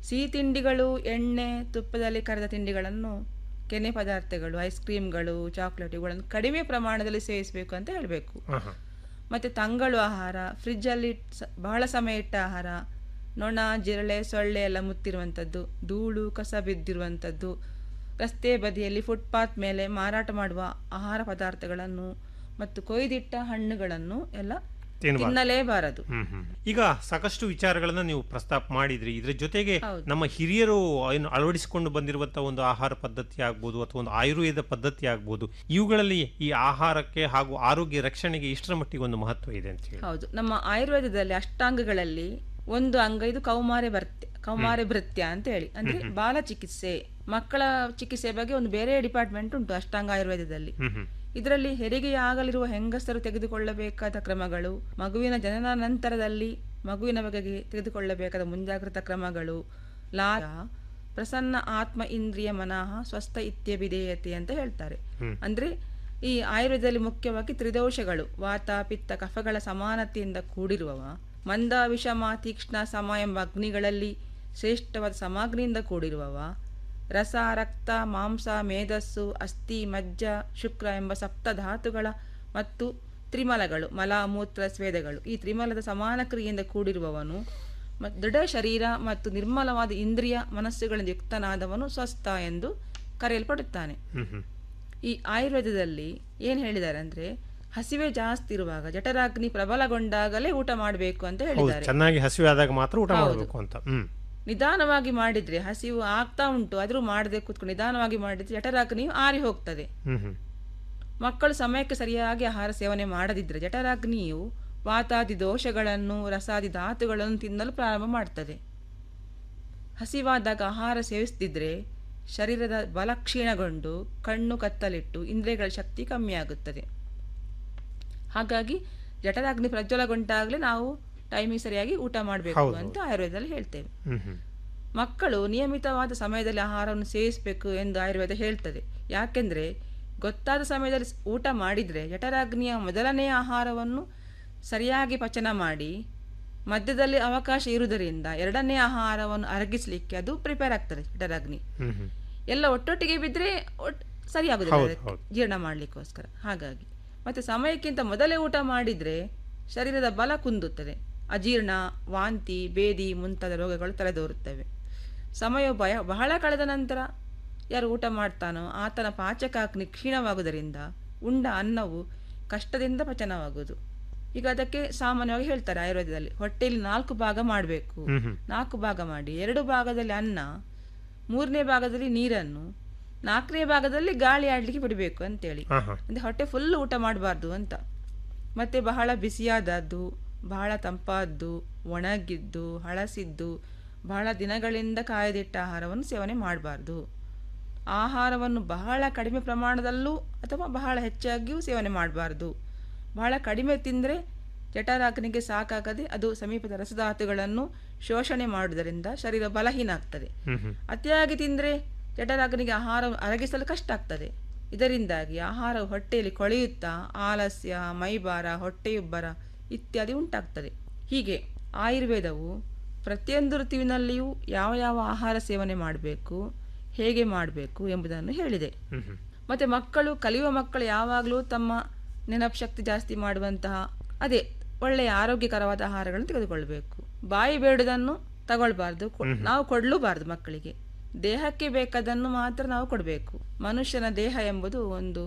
Speaker 9: ಸಿಹಿ ತಿಂಡಿಗಳು ಎಣ್ಣೆ ತುಪ್ಪದಲ್ಲಿ ಕರೆದ ತಿಂಡಿಗಳನ್ನು ಕೆನೆ ಪದಾರ್ಥಗಳು ಐಸ್ ಕ್ರೀಮ್ಗಳು ಚಾಕ್ಲೇಟ್ ಇವುಗಳನ್ನು ಕಡಿಮೆ ಪ್ರಮಾಣದಲ್ಲಿ ಸೇವಿಸಬೇಕು ಅಂತ ಹೇಳಬೇಕು
Speaker 8: ಆಹಾ.
Speaker 9: ಮತ್ತು ತಂಗಳು ಆಹಾರ ಫ್ರಿಜ್ಜಲ್ಲಿ ಸ- ಬಹಳ ಸಮಯ ಇಟ್ಟ ಆಹಾರ ನೊಣ ಜಿರಳೆ ಸೊಳ್ಳೆ ಎಲ್ಲ ಮುತ್ತಿರುವಂಥದ್ದು ಧೂಳು ಕಸ ಬಿದ್ದಿರುವಂಥದ್ದು ರಸ್ತೆ ಬದಿಯಲ್ಲಿ ಫುಟ್ಪಾತ್ ಮೇಲೆ ಮಾರಾಟ ಮಾಡುವ ಆಹಾರ ಪದಾರ್ಥಗಳನ್ನು ಮತ್ತು ಕೊಯ್ದಿಟ್ಟ ಹಣ್ಣುಗಳನ್ನು ಎಲ್ಲ
Speaker 8: ತಿನ್ನಬಾರ್ದು.
Speaker 9: ತಿನ್ನಲೇಬಾರದು
Speaker 8: ಹ್ಮ್ ಹ್ಮ್. ಈಗ ಸಾಕಷ್ಟು ವಿಚಾರಗಳನ್ನ ನೀವು ಪ್ರಸ್ತಾಪ ಮಾಡಿದ್ರಿ ಇದ್ರ ಜೊತೆಗೆ
Speaker 9: ಹೌದು.
Speaker 8: ನಮ್ಮ ಹಿರಿಯರು ಏನು ಅಳವಡಿಸಿಕೊಂಡು ಬಂದಿರುವಂತಹ ಒಂದು ಆಹಾರ ಪದ್ಧತಿ ಆಗ್ಬೋದು ಅಥವಾ ಒಂದು ಆಯುರ್ವೇದ ಪದ್ಧತಿ ಆಗ್ಬೋದು ಇವುಗಳಲ್ಲಿ ಈ ಆಹಾರಕ್ಕೆ ಹಾಗೂ ಆರೋಗ್ಯ ರಕ್ಷಣೆಗೆ ಇಷ್ಟರ ಮಟ್ಟಿಗೆ ಒಂದು ಮಹತ್ವ ಇದೆ ಅಂತ ಹೇಳಿ
Speaker 9: ಹೌದು ನಮ್ಮ ಆಯುರ್ವೇದದಲ್ಲಿ ಅಷ್ಟಾಂಗಗಳಲ್ಲಿ ಒಂದು ಅಂಗ ಇದು ಕೌಮಾರ ಭೃತ್ಯ ಕೌಮಾರ ಭೃತ್ಯ ಅಂತ ಹೇಳಿ ಅಂದ್ರೆ ಬಾಲ ಚಿಕಿತ್ಸೆ ಮಕ್ಕಳ ಚಿಕಿತ್ಸೆ ಬಗ್ಗೆ ಒಂದು ಬೇರೆ ಡಿಪಾರ್ಟ್ಮೆಂಟ್ ಉಂಟು ಅಷ್ಟಾಂಗ ಆಯುರ್ವೇದದಲ್ಲಿ
Speaker 8: ಹ್ಮ್ ಹ್ಮ್.
Speaker 9: ಇದರಲ್ಲಿ ಹೆರಿಗೆಯಾಗಲಿರುವ ಹೆಂಗಸರು ತೆಗೆದುಕೊಳ್ಳಬೇಕಾದ ಕ್ರಮಗಳು ಮಗುವಿನ ಜನನ ನಂತರದಲ್ಲಿ ಮಗುವಿನ ಬಗೆಗೆ ತೆಗೆದುಕೊಳ್ಳಬೇಕಾದ ಮುಂಜಾಗ್ರತಾ ಕ್ರಮಗಳು ಲಾಯ ಪ್ರಸನ್ನ ಆತ್ಮ ಇಂದ್ರಿಯ ಮನಃ ಸ್ವಸ್ಥ ಇತ್ಯಭಿಧೇಯತೆ ಅಂತ ಹೇಳ್ತಾರೆ ಅಂದ್ರೆ ಈ ಆಯುರ್ವೇದದಲ್ಲಿ ಮುಖ್ಯವಾಗಿ ತ್ರಿದೋಷಗಳು ವಾತ ಪಿತ್ತ ಕಫಗಳ ಸಮಾನತೆಯಿಂದ ಕೂಡಿರುವವ ಮಂದ ವಿಷಮ ತೀಕ್ಷ್ಣ ಸಮ ಎಂಬ ಅಗ್ನಿಗಳಲ್ಲಿ ಶ್ರೇಷ್ಠವಾದ ಸಮಾಗ್ನಿಯಿಂದ ಕೂಡಿರುವವ ರಸ ರಕ್ತ ಮಾಂಸ ಮೇಧಸ್ಸು ಅಸ್ಥಿ ಮಜ್ಜ ಶುಕ್ರ ಎಂಬ ಸಪ್ತ ಧಾತುಗಳ ಮತ್ತು ತ್ರಿಮಲಗಳು ಮಲ ಮೂತ್ರ ಸ್ವೇದಗಳು ಈ ತ್ರಿಮಲದ ಸಮಾನ ಕ್ರಿಯೆಯಿಂದ ಕೂಡಿರುವವನು ಮ- ದೃಢ ಶರೀರ ಮತ್ತು ನಿರ್ಮಲವಾದ ಇಂದ್ರಿಯ ಮನಸ್ಸುಗಳಿಂದ ಯುಕ್ತನಾದವನು ಸ್ವಸ್ಥ ಎಂದು ಕರೆಯಲ್ಪಡುತ್ತಾನೆ
Speaker 8: ಹ್ಮ್ ಹ್ಮ್.
Speaker 9: ಈ ಆಯುರ್ವೇದದಲ್ಲಿ ಏನು ಹೇಳಿದ್ದಾರೆ ಅಂದ್ರೆ ಹಸಿವೆ ಜಾಸ್ತಿ ಇರುವಾಗ ಜಠರಾಗ್ನಿ ಪ್ರಬಲಗೊಂಡಾಗಲೇ ಊಟ ಮಾಡಬೇಕು ಅಂತ
Speaker 8: ಹೌದು
Speaker 9: ಹೇಳಿದ್ದಾರೆ
Speaker 8: ಚೆನ್ನಾಗಿ ಹಸಿವೆ ಆದಾಗ ಮಾತ್ರ ಊಟ
Speaker 9: ಹೌದು.
Speaker 8: ಮಾಡಬೇಕು ಅಂತ ಹ್ಮ್
Speaker 9: ನಿಧಾನವಾಗಿ ಮಾಡಿದ್ರೆ ಹಸಿವು ಆಗ್ತಾ ಉಂಟು ಆದ್ರೂ ಮಾಡದೆ ಕೂತ್ಕೊಂಡು ನಿಧಾನವಾಗಿ ಮಾಡಿದ್ರೆ ಜಠರಾಗ್ನಿಯು ಆರಿ ಹೋಗ್ತದೆ
Speaker 8: ಹ್ಮ್ ಹ್ಮ್
Speaker 9: ಮಕ್ಕಳು ಸಮಯಕ್ಕೆ ಸರಿಯಾಗಿ ಆಹಾರ ಸೇವನೆ ಮಾಡದಿದ್ದರೆ ಜಠರಾಗ್ನಿಯು ವಾತಾದಿ ದೋಷಗಳನ್ನು ರಸಾದಿ ಧಾತುಗಳನ್ನು ತಿನ್ನಲು ಪ್ರಾರಂಭ ಮಾಡ್ತದೆ ಹಸಿವಾದಾಗ ಆಹಾರ ಸೇವಿಸದಿದ್ರೆ ಶರೀರದ ಬಲ ಕ್ಷೀಣಗೊಂಡು ಕಣ್ಣು ಕತ್ತಲಿಟ್ಟು ಇಂದ್ರಿಯಗಳ ಶಕ್ತಿ ಕಮ್ಮಿಯಾಗುತ್ತದೆ ಹಾಗಾಗಿ ಜಠರಾಗ್ನಿ ಪ್ರಜ್ವಲಗೊಂಡಾಗಲೇ ನಾವು ಟೈಮಿಗೆ ಸರಿಯಾಗಿ ಊಟ ಮಾಡಬೇಕು
Speaker 8: ಹೌದು,
Speaker 9: ಅಂತ ಆಯುರ್ವೇದದಲ್ಲಿ ಹೇಳ್ತೇವೆ
Speaker 8: ಹ್ಮ್ ಹ್ಮ್
Speaker 9: ಮಕ್ಕಳು ನಿಯಮಿತವಾದ ಸಮಯದಲ್ಲಿ ಆಹಾರವನ್ನು ಸೇವಿಸಬೇಕು ಎಂದು ಆಯುರ್ವೇದ ಹೇಳ್ತದೆ ಯಾಕೆಂದ್ರೆ ಗೊತ್ತಾದ ಸಮಯದಲ್ಲಿ ಸ್- ಊಟ ಮಾಡಿದರೆ ಜಠರಾಗ್ನಿಯ ಮೊದಲನೆಯ ಆಹಾರವನ್ನು ಸರಿಯಾಗಿ ಪಚನ ಮಾಡಿ ಮಧ್ಯದಲ್ಲಿ ಅವಕಾಶ ಇರುವುದರಿಂದ ಎರಡನೇ ಆಹಾರವನ್ನು ಅರಗಿಸಲಿಕ್ಕೆ ಅದು ಪ್ರಿಪೇರ್ ಆಗ್ತದೆ ಜಠರಾಗ್ನಿ
Speaker 8: ಹ್ಮ್ ಹ್ಮ್
Speaker 9: ಎಲ್ಲ ಒಟ್ಟೊಟ್ಟಿಗೆ ಬಿದ್ದರೆ ಒಟ್ ಸರಿಯಾಗುದಿಲ್ಲ
Speaker 8: ಹೌದು,
Speaker 9: ಅದಕ್ಕೆ,
Speaker 8: ಹೌದು.
Speaker 9: ಜೀರ್ಣ ಮಾಡಲಿಕ್ಕೋಸ್ಕರ ಹಾಗಾಗಿ ಮತ್ತೆ ಸಮಯಕ್ಕಿಂತ ಮೊದಲೇ ಊಟ ಮಾಡಿದ್ರೆ ಶರೀರದ ಬಲ ಕುಂದುತ್ತದೆ ಅಜೀರ್ಣ ವಾಂತಿ ಬೇದಿ ಮುಂತಾದ ರೋಗಗಳು ತಲೆದೋರುತ್ತವೆ ಸಮಯ ಭಯ ಬಹಳ ಕಳೆದ ನಂತರ ಯಾರು ಊಟ ಮಾಡ್ತಾನೋ ಆತನ ಪಾಚಕಾಗ್ನಿ ಕ್ಷೀಣವಾಗುವುದರಿಂದ ಉಂಡ ಅನ್ನವು ಕಷ್ಟದಿಂದ ಪಚನವಾಗುವುದು ಈಗ ಅದಕ್ಕೆ ಸಾಮಾನ್ಯವಾಗಿ ಹೇಳ್ತಾರೆ ಆಯುರ್ವೇದದಲ್ಲಿ ಹೊಟ್ಟೆಯಲ್ಲಿ ನಾಲ್ಕು ಭಾಗ ಮಾಡಬೇಕು
Speaker 8: ಹ್ಮ್ ಹ್ಮ್.
Speaker 9: ನಾಲ್ಕು ಭಾಗ ಮಾಡಿ ಎರಡು ಭಾಗದಲ್ಲಿ ಅನ್ನ ಮೂರನೇ ಭಾಗದಲ್ಲಿ ನೀರನ್ನು ನಾಲ್ಕನೇ ಭಾಗದಲ್ಲಿ ಗಾಳಿ ಆಡ್ಲಿಕ್ಕೆ ಬಿಡಬೇಕು ಅಂತೇಳಿ
Speaker 8: ಹಾ ಹಾ
Speaker 9: ಅಂದ್ರೆ ಹೊಟ್ಟೆ ಫುಲ್ ಊಟ ಮಾಡಬಾರ್ದು ಅಂತ ಮತ್ತೆ ಬಹಳ ಬಿಸಿಯಾದದ್ದು ಬಹಳ ತಂಪಾದ್ದು ಒಣಗಿದ್ದು ಹಳಸಿದ್ದು ಬಹಳ ದಿನಗಳಿಂದ ಕಾಯ್ದಿಟ್ಟ ಆಹಾರವನ್ನು ಸೇವನೆ ಮಾಡಬಾರ್ದು ಆಹಾರವನ್ನು ಬಹಳ ಕಡಿಮೆ ಪ್ರಮಾಣದಲ್ಲೂ ಅಥವಾ ಬಹಳ ಹೆಚ್ಚಾಗಿಯೂ ಸೇವನೆ ಮಾಡಬಾರ್ದು ಬಹಳ ಕಡಿಮೆ ತಿಂದರೆ ಜಠರಾಗ್ನಿಗೆ ಸಾಕಾಗದೆ ಅದು ಸಮೀಪದ ರಸಧಾತುಗಳನ್ನು ಶೋಷಣೆ ಮಾಡುವುದರಿಂದ ಶರೀರ ಬಲಹೀನ ಆಗ್ತದೆ
Speaker 8: ಹ್ಮ್ ಹ್ಮ್
Speaker 9: ಅತಿಯಾಗಿ ತಿಂದರೆ ಜಠರಾಗ್ನಿಗೆ ಆಹಾರ ಅರಗಿಸಲು ಕಷ್ಟ ಆಗ್ತದೆ ಇದರಿಂದಾಗಿ ಆಹಾರ ಹೊಟ್ಟೆಯಲ್ಲಿ ಕೊಳೆಯುತ್ತಾ ಆಲಸ್ಯ ಮೈಭಾರ ಹೊಟ್ಟೆಯುಬ್ಬರ ಇತ್ಯಾದಿ ಉಂಟಾಗ್ತದೆ ಹೀಗೆ ಆಯುರ್ವೇದವು ಪ್ರತಿಯೊಂದು ಋತುವಿನಲ್ಲಿಯೂ ಯಾವ ಯಾವ ಆಹಾರ ಸೇವನೆ ಮಾಡಬೇಕು ಹೇಗೆ ಮಾಡಬೇಕು ಎಂಬುದನ್ನು ಹೇಳಿದೆ
Speaker 8: ಹ್ಮ್ ಹ್ಮ್
Speaker 9: ಮತ್ತೆ ಮಕ್ಕಳು ಕಲಿಯುವ ಮಕ್ಕಳು ಯಾವಾಗಲೂ ತಮ್ಮ ನೆನಪು ಶಕ್ತಿ ಜಾಸ್ತಿ ಮಾಡುವಂತಹ ಅದೇ ಒಳ್ಳೆಯ ಆರೋಗ್ಯಕರವಾದ ಆಹಾರಗಳನ್ನು ತೆಗೆದುಕೊಳ್ಬೇಕು ಬಾಯಿ ಬೇಡದನ್ನು ತಗೊಳ್ಬಾರ್ದು ಕೊ- ನಾವು ಕೊಡ್ಲೂಬಾರ್ದು ಮಕ್ಕಳಿಗೆ ದೇಹಕ್ಕೆ ಬೇಕಾದನ್ನು ಮಾತ್ರ ನಾವು ಕೊಡಬೇಕು ಮನುಷ್ಯನ ದೇಹ ಎಂಬುದು ಒಂದು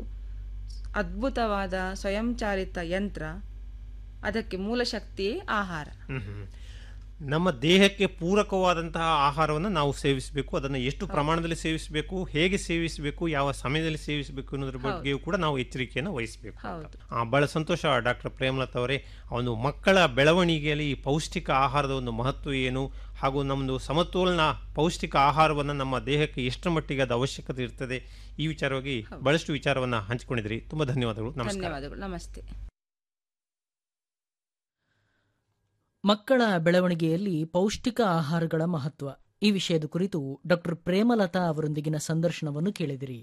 Speaker 9: ಅದ್ಭುತವಾದ ಸ್ವಯಂಚಾಲಿತ ಯಂತ್ರ ಅದಕ್ಕೆ ಮೂಲ ಶಕ್ತಿಯೇ ಆಹಾರ
Speaker 8: ಹ್ಮ್ ಹ್ಮ್. ನಮ್ಮ ದೇಹಕ್ಕೆ ಪೂರಕವಾದಂತಹ ಆಹಾರವನ್ನು ನಾವು ಸೇವಿಸಬೇಕು ಅದನ್ನು ಎಷ್ಟು ಪ್ರಮಾಣದಲ್ಲಿ ಸೇವಿಸಬೇಕು ಹೇಗೆ ಸೇವಿಸಬೇಕು ಯಾವ ಸಮಯದಲ್ಲಿ ಸೇವಿಸಬೇಕು ಅನ್ನೋದ್ರ ಬಗ್ಗೆಯೂ ಕೂಡ ನಾವು ಎಚ್ಚರಿಕೆಯನ್ನು ವಹಿಸಬೇಕು
Speaker 9: ಹೌದು
Speaker 8: ಆ, ಬಹಳ ಸಂತೋಷ ಡಾಕ್ಟರ್ ಪ್ರೇಮಲತಾ ಅವರೇ ಆ ಒಂದು ಮಕ್ಕಳ ಬೆಳವಣಿಗೆಯಲ್ಲಿ ಈ ಪೌಷ್ಟಿಕ ಆಹಾರದ ಒಂದು ಮಹತ್ವ ಏನು ಹಾಗೂ ನಮ್ಮದು ಸಮತೋಲನ ಪೌಷ್ಟಿಕ ಆಹಾರವನ್ನು ನಮ್ಮ ದೇಹಕ್ಕೆ ಎಷ್ಟರ ಮಟ್ಟಿಗೆ ಅದು ಅವಶ್ಯಕತೆ ಇರ್ತದೆ ಈ ವಿಚಾರವಾಗಿ ಬಹಳಷ್ಟು ವಿಚಾರವನ್ನು ಹಂಚಿಕೊಂಡಿದ್ರಿ ತುಂಬಾ ಧನ್ಯವಾದಗಳು ನಮಸ್ಕಾರ
Speaker 9: ಧನ್ಯವಾದಗಳು ನಮಸ್ತೆ
Speaker 2: ಮಕ್ಕಳ ಬೆಳವಣಿಗೆಯಲ್ಲಿ ಪೌಷ್ಟಿಕ ಆಹಾರಗಳ ಮಹತ್ವ ಈ ವಿಷಯದ ಕುರಿತು ಡಾಕ್ಟರ್ ಪ್ರೇಮಲತಾ ಅವರೊಂದಿಗಿನ ಸಂದರ್ಶನವನ್ನು ಕೇಳಿದಿರಿ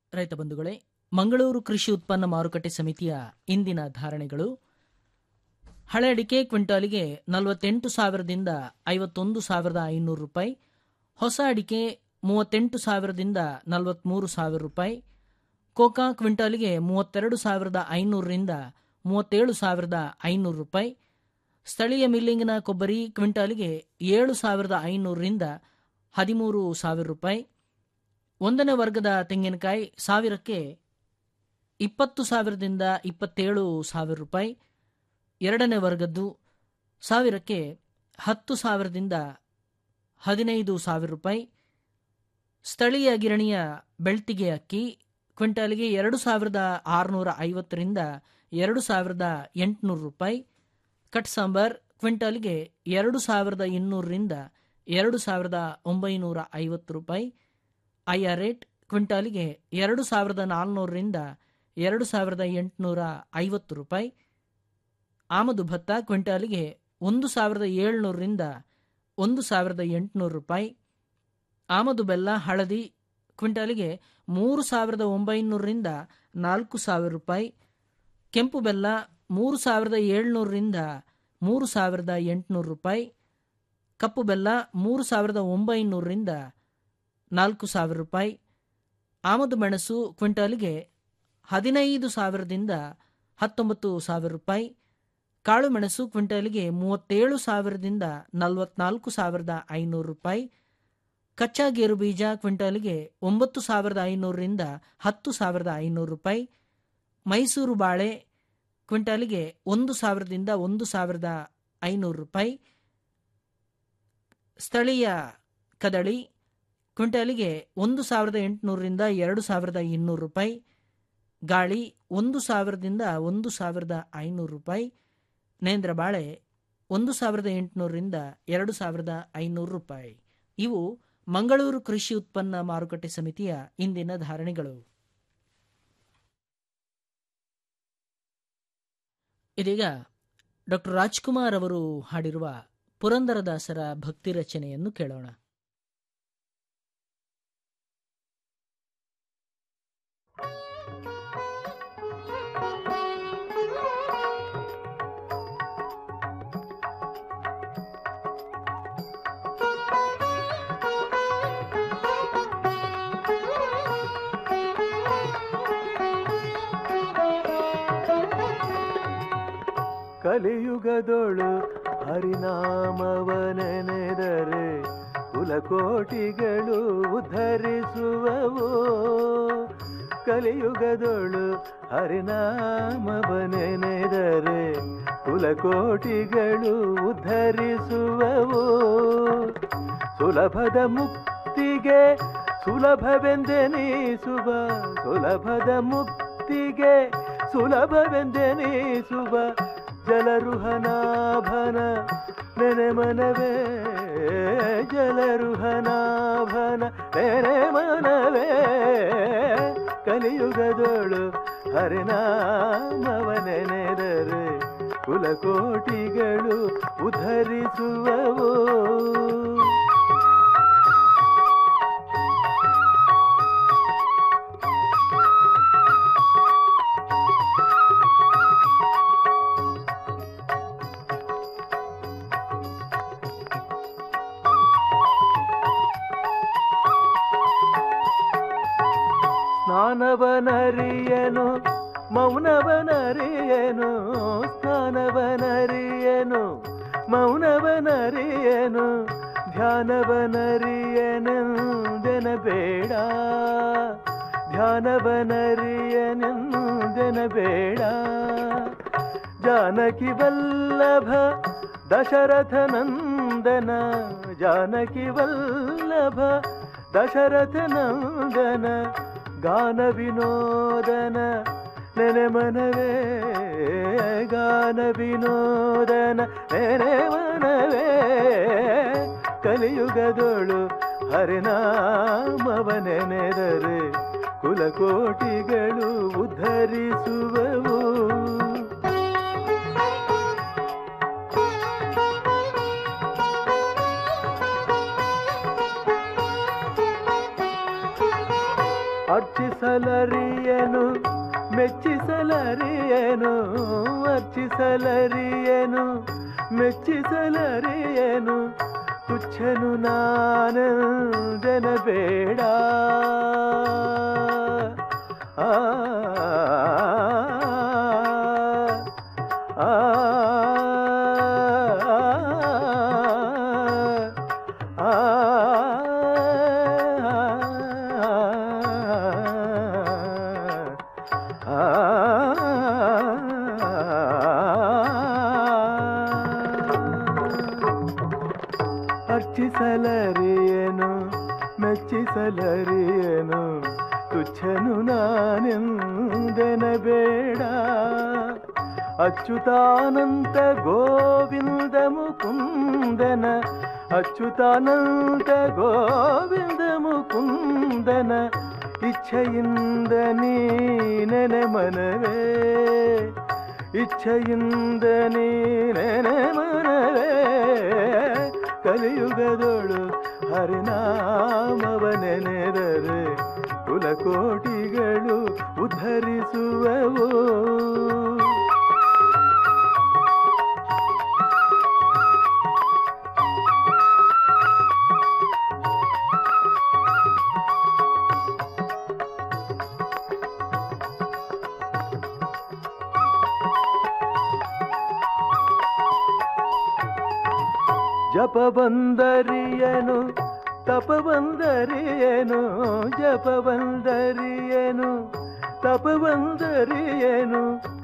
Speaker 2: ರೈತ ಬಂಧುಗಳೇ ಮಂಗಳೂರು ಕೃಷಿ ಉತ್ಪನ್ನ ಮಾರುಕಟ್ಟೆ ಸಮಿತಿಯ ಇಂದಿನ ಧಾರಣೆಗಳು ಹಳೆ ಅಡಿಕೆ ಕ್ವಿಂಟಾಲಿಗೆ ನಲವತ್ತೆಂಟು ಸಾವಿರದಿಂದ ಐವತ್ತೊಂದು ಸಾವಿರದ ಐನೂರು ರೂಪಾಯಿ ಹೊಸ ಅಡಿಕೆ ಮೂವತ್ತೆಂಟು ಸಾವಿರದಿಂದ ನಲವತ್ತ್ಮೂರು ಸಾವಿರ ರೂಪಾಯಿ ಕೋಕಾ ಕ್ವಿಂಟಾಲಿಗೆ ಮೂವತ್ತೆರಡು ಸಾವಿರದ ಐನೂರರಿಂದ ಮೂವತ್ತೇಳು ಸಾವಿರದ ಐನೂರು ರೂಪಾಯಿ ಸ್ಥಳೀಯ ಮಿಲ್ಲಿಂಗಿನ ಕೊಬ್ಬರಿ ಕ್ವಿಂಟಾಲಿಗೆ ಏಳು ಸಾವಿರದ ಐನೂರರಿಂದ ಹದಿಮೂರು ಸಾವಿರ ರೂಪಾಯಿ ಒಂದನೇ ವರ್ಗದ ತೆಂಗಿನಕಾಯಿ ಸಾವಿರಕ್ಕೆ ಇಪ್ಪತ್ತು ಸಾವಿರದಿಂದ ಇಪ್ಪತ್ತೇಳು ಸಾವಿರ ರೂಪಾಯಿ ಎರಡನೇ ವರ್ಗದ್ದು ಸಾವಿರಕ್ಕೆ ಹತ್ತು ಸಾವಿರದಿಂದ ಹದಿನೈದು ಸಾವಿರ ರೂಪಾಯಿ ಸ್ಥಳೀಯ ಗಿರಣಿಯ ಬೆಳ್ತಿಗೆ ಅಕ್ಕಿ ಕ್ವಿಂಟಾಲಿಗೆ ಎರಡು ಸಾವಿರದ ಆರುನೂರ ಐವತ್ತರಿಂದ ಎರಡು ಸಾವಿರದ ಎಂಟುನೂರು ರೂಪಾಯಿ ಕಟ್ ಸಾಂಬಾರ್ ಕ್ವಿಂಟಾಲಿಗೆ ಎರಡು ಸಾವಿರದ ಇನ್ನೂರರಿಂದ ಎರಡು ಸಾವಿರದ ಒಂಬೈನೂರ ಐವತ್ತು ರೂಪಾಯಿ ಐಆರ್ ರೇಟ್ ಕ್ವಿಂಟಾಲಿಗೆ ಎರಡು ಸಾವಿರದ ನಾಲ್ನೂರರಿಂದ ಎರಡು ಸಾವಿರದ ಎಂಟುನೂರ ಐವತ್ತು ರೂಪಾಯಿ ಆಮದು ಭತ್ತ ಕ್ವಿಂಟಾಲಿಗೆ ಒಂದು ಸಾವಿರದ ಏಳ್ನೂರರಿಂದ ಒಂದು ಸಾವಿರದ ಎಂಟುನೂರು ರೂಪಾಯಿ ಆಮದು ಬೆಲ್ಲ ಹಳದಿ ಕ್ವಿಂಟಾಲಿಗೆ ಮೂರು ಸಾವಿರದ ಒಂಬೈನೂರರಿಂದ ನಾಲ್ಕು ಸಾವಿರ ರೂಪಾಯಿ ಕೆಂಪು ಬೆಲ್ಲ ಮೂರು ಸಾವಿರದ ಏಳ್ನೂರರಿಂದ ಮೂರು ಸಾವಿರದ ಎಂಟುನೂರು ರೂಪಾಯಿ ಕಪ್ಪು ಬೆಲ್ಲ ಮೂರು ಸಾವಿರದ ಒಂಬೈನೂರರಿಂದ ನಾಲ್ಕು ಸಾವಿರ ರೂಪಾಯಿ ಆಮದು ಮೆಣಸು ಕ್ವಿಂಟಾಲಿಗೆ ಹದಿನೈದು ಸಾವಿರದಿಂದ ಹತ್ತೊಂಬತ್ತು ಸಾವಿರ ರೂಪಾಯಿ ಕಾಳು ಮೆಣಸು ಕ್ವಿಂಟಾಲಿಗೆ ಮೂವತ್ತೇಳು ಸಾವಿರದಿಂದ ನಲವತ್ನಾಲ್ಕು ಸಾವಿರದ ಐನೂರು ರೂಪಾಯಿ ಕಚ್ಚಾ ಗೇರು ಬೀಜ ಕ್ವಿಂಟಾಲಿಗೆ ಒಂಬತ್ತು ಸಾವಿರದ ಐನೂರರಿಂದ ಹತ್ತು ಸಾವಿರದ ಐನೂರು ರೂಪಾಯಿ ಮೈಸೂರು ಬಾಳೆ ಕ್ವಿಂಟಾಲಿಗೆ ಒಂದು ಸಾವಿರದಿಂದ ಒಂದು ಸಾವಿರದ ಐನೂರು ರೂಪಾಯಿ ಸ್ಥಳೀಯ ಕದಳಿ ಕ್ವಿಂಟಾಲಿಗೆ ಒಂದು ಸಾವಿರದ ಎಂಟುನೂರರಿಂದ ಎರಡು ಸಾವಿರದ ಇನ್ನೂರು ರೂಪಾಯಿ ಗಾಳಿ ಒಂದು ಸಾವಿರದಿಂದ ಒಂದು ಸಾವಿರದ ಐನೂರು ರೂಪಾಯಿ ನೇಂದ್ರ ಬಾಳೆ ಒಂದು ಸಾವಿರದ ಎಂಟುನೂರರಿಂದ ಎರಡು ಸಾವಿರದ ಐನೂರು ರೂಪಾಯಿ ಇವು ಮಂಗಳೂರು ಕೃಷಿ ಉತ್ಪನ್ನ ಮಾರುಕಟ್ಟೆ ಸಮಿತಿಯ ಇಂದಿನ ಧಾರಣೆಗಳು ಇದೀಗ ಡಾಕ್ಟರ್ ರಾಜ್ಕುಮಾರ್ ಅವರು ಹಾಡಿರುವ ಪುರಂದರದಾಸರ ಭಕ್ತಿ ರಚನೆಯನ್ನು ಕೇಳೋಣ
Speaker 10: ಕಲಿಯುಗದೊಳು ಹರಿನಾಮವನೆನೆದರೆ ಕುಲಕೋಟಿಗಳು ಉದ್ಧರಿಸುವವು ಕಲಿಯುಗದೊಳು ಹರಿನಾಮವನೆನೆದರೆ ಕುಲಕೋಟಿಗಳು ಉದ್ಧರಿಸುವವು ಸುಲಭದ ಮುಕ್ತಿಗೆ ಸುಲಭವೆಂದೆನಿಸುವ ಸುಲಭದ ಮುಕ್ತಿಗೆ ಸುಲಭವೆಂದೆನಿಸುವ ಜಲರುಹನಾಭನ ನೆನೆ ಮನವೇ ಜಲರುಹನಾಭನ ನೆನೆ ಮನವೇ ಕಲಿಯುಗದೋಳು ಹರಿನಾಮವನೆನೆದರೆ ಕುಲಕೋಟಿಗಳು ಉದ್ಧರಿಸುವವು ಸ್ನಾನವನರಿಯನು ಮೌನವನರಿಯನು ಸ್ನಾನವನರಿಯನು ಮೌನವನರಿಯನು ಧ್ಯಾನವನರಿಯನೆಂದೆನ ಬೇಡ ಧ್ಯಾನವನರಿಯನೆಂದೆನ ಬೇಡ ಜಾನಕಿ ವಲ್ಲಭ ದಶರಥ ನಂದನ ಜಾನಕಿ ವಲ್ಲಭ ದಶರಥ ನಂದನ ಗಾನ ವಿನೋದನ ನೆನೆ ಮನವೇ ಗಾನ ವಿನೋದನ ನೆನೆ ಮನವೇ ಕಲಿಯುಗದೊಳು ಹರಿನಾಮವನೆನೆದರೆ ಕುಲಕೋಟಿಗಳು ಉದ್ಧರಿಸುವವು ಅರ್ಚಿಸಲರಿಯನು ಮೆಚ್ಚಿಸಲರಿಯನು ಅರ್ಚಿಸಲರಿಯನು ಮೆಚ್ಚಿಸಲರಿಯನು ತುಚ್ಛನು ನಾನು ಜನ ಬೇಡ ಆ ಆ ಅರ್ಚಿಸಲರಿಯನು ಮೆಚ್ಚಿಸಲರಿಯನು ತುಚ್ಛನು ನಾನೆಂದೆನ ಬೇಡ ಅಚ್ಯುತಾನಂತ ಗೋವಿಂದ ಮುಕುಂದನ ಅಚ್ಯುತಾನಂತ ಗೋವಿಂದ ಮುಕುಂದನ ಇಚ್ಛೆಯಿಂದ ನೀನೆನೆ ಮನವೇ ಇಚ್ಛೆಯಿಂದ ನೀನೆನೆ ಮನವೇ ಕಲಿಯುಗದೊಳು ಹರಿನಾಮವ ನೆನೆದರೆ ಕುಲಕೋಟಿಗಳು ಉದ್ಧರಿಸುವವು ಜಪ ಬಂದರಿಯನು ತಪ ಬಂದರಿಯನು ಜಪ ಬಂದರಿಯನು ತಪ ಬಂದರಿಯನು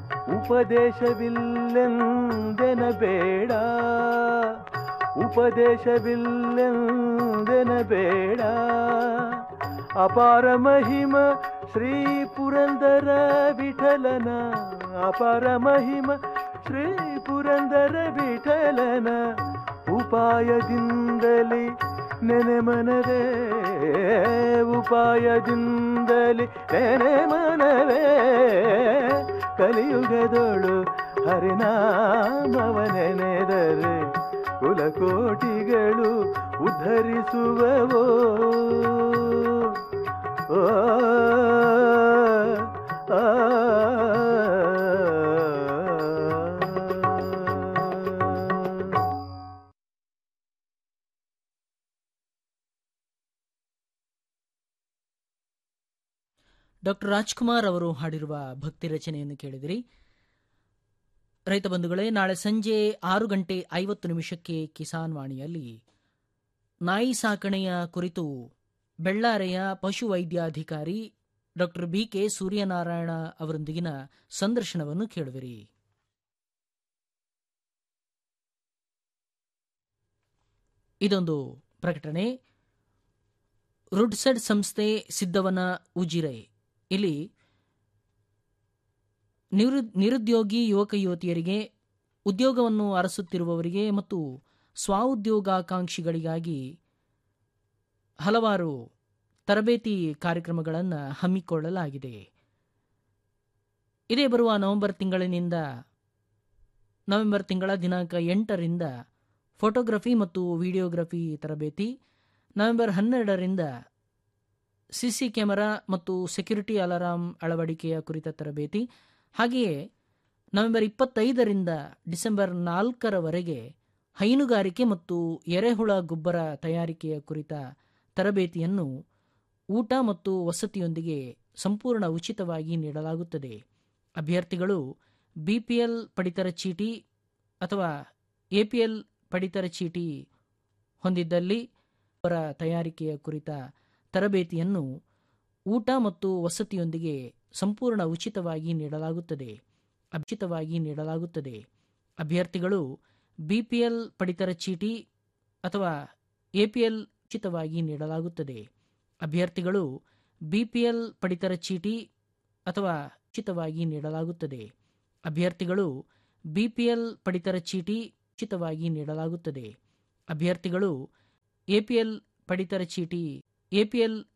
Speaker 10: ಉಪದೇಶವಿಲ್ಲೆಂದೆನ ಬೇಡ ಉಪದೇಶವಿಲ್ಲೆಂದೆನ ಬೇಡ ಅಪಾರ ಮಹಿಮ ಶ್ರೀ ಪುರಂದರ ವಿಠಲನ ಅಪಾರ ಮಹಿಮ ಶ್ರೀ ಪುರಂದರ ವಿಠಲನ ಉಪಾಯದಿಂದಲಿ ನೆನೆ ಮನವೇ ಉಪಾಯದಿಂದಲಿ ನೆನೆ ಮನವೇ ಕಲಿಯುಗದೊಳು ಹರಿನಾಮವ ನೆನೆದರೆ ಕುಲಕೋಟಿಗಳು ಉದ್ಧರಿಸುವವೋ ಓ ಆ
Speaker 2: ಡಾಕ್ಟರ್ ರಾಜ್ಕುಮಾರ್ ಅವರು ಹಾಡಿರುವ ಭಕ್ತಿ ರಚನೆಯನ್ನು ಕೇಳಿದಿರಿ ರೈತ ಬಂಧುಗಳೇ ನಾಳೆ ಸಂಜೆ ಆರು ಗಂಟೆ ಐವತ್ತು ನಿಮಿಷಕ್ಕೆ ಕಿಸಾನ್ ವಾಣಿಯಲ್ಲಿ ನಾಯಿ ಸಾಕಣೆಯ ಕುರಿತು ಬೆಳ್ಳಾರೆಯ ಪಶು ವೈದ್ಯಾಧಿಕಾರಿ ಡಾಕ್ಟರ್ ಬಿಕೆ ಸೂರ್ಯನಾರಾಯಣ ಅವರೊಂದಿಗಿನ ಸಂದರ್ಶನವನ್ನು ಕೇಳುವಿರಿ ಇದೊಂದು ಪ್ರಕಟಣೆ ರುಡ್ಸೆಡ್ ಸಂಸ್ಥೆ ಸಿದ್ದವನ ಉಜಿರೆ ಇಲ್ಲಿ ನಿವೃ- ನಿರುದ್ಯೋಗಿ ಯುವಕ ಯುವತಿಯರಿಗೆ ಉದ್ಯೋಗವನ್ನು ಅರಸುತ್ತಿರುವವರಿಗೆ ಮತ್ತು ಸ್ವಾಉದ್ಯೋಗಾಕಾಂಕ್ಷಿಗಳಿಗಾಗಿ ಹಲವಾರು ತರಬೇತಿ ಕಾರ್ಯಕ್ರಮಗಳನ್ನು ಹಮ್ಮಿಕೊಳ್ಳಲಾಗಿದೆ ಇದೇ ಬರುವ ನವೆಂಬರ್ ತಿಂಗಳಿನಿಂದ ನವೆಂಬರ್ ತಿಂಗಳ ದಿನಾಂಕ ಎಂಟರಿಂದ ಫೋಟೋಗ್ರಫಿ ಮತ್ತು ವಿಡಿಯೋಗ್ರಫಿ ತರಬೇತಿ ನವೆಂಬರ್ ಹನ್ನೆರಡರಿಂದ ಸಿಸಿ ಕ್ಯಾಮೆರಾ ಮತ್ತು ಸೆಕ್ಯುರಿಟಿ ಅಲಾರಾಂ ಅಳವಡಿಕೆಯ ಕುರಿತ ತರಬೇತಿ ಹಾಗೆಯೇ ನವೆಂಬರ್ ಇಪ್ಪತ್ತೈದರಿಂದ ಡಿಸೆಂಬರ್ ನಾಲ್ಕರವರೆಗೆ ಹೈನುಗಾರಿಕೆ ಮತ್ತು ಎರೆಹುಳ ಗೊಬ್ಬರ ತಯಾರಿಕೆಯ ಕುರಿತ ತರಬೇತಿಯನ್ನು ಊಟ ಮತ್ತು ವಸತಿಯೊಂದಿಗೆ ಸಂಪೂರ್ಣ ಉಚಿತವಾಗಿ ನೀಡಲಾಗುತ್ತದೆ ಅಭ್ಯರ್ಥಿಗಳು ಬಿಪಿಎಲ್ ಪಡಿತರ ಚೀಟಿ ಅಥವಾ ಎಪಿಎಲ್ ಪಡಿತರ ಚೀಟಿ ಹೊಂದಿದ್ದಲ್ಲಿ ಅವರ ತಯಾರಿಕೆಯ ಕುರಿತ ತರಬೇತಿಯನ್ನು ಊಟ ಮತ್ತು ವಸತಿಯೊಂದಿಗೆ ಸಂಪೂರ್ಣ ಉಚಿತವಾಗಿ ನೀಡಲಾಗುತ್ತದೆ ಉಚಿತವಾಗಿ ನೀಡಲಾಗುತ್ತದೆ ಅಭ್ಯರ್ಥಿಗಳು ಬಿಪಿಎಲ್ ಪಡಿತರ ಚೀಟಿ ಅಥವಾ ಎಪಿಎಲ್ ಉಚಿತವಾಗಿ ನೀಡಲಾಗುತ್ತದೆ ಅಭ್ಯರ್ಥಿಗಳು ಬಿಪಿಎಲ್ ಪಡಿತರ ಚೀಟಿ ಅಥವಾ ಉಚಿತವಾಗಿ ನೀಡಲಾಗುತ್ತದೆ ಅಭ್ಯರ್ಥಿಗಳು ಬಿಪಿಎಲ್ ಪಡಿತರ ಚೀಟಿ ಉಚಿತವಾಗಿ ನೀಡಲಾಗುತ್ತದೆ ಅಭ್ಯರ್ಥಿಗಳು ಎಪಿಎಲ್ ಪಡಿತರ ಚೀಟಿ ಎಪಿಎಲ್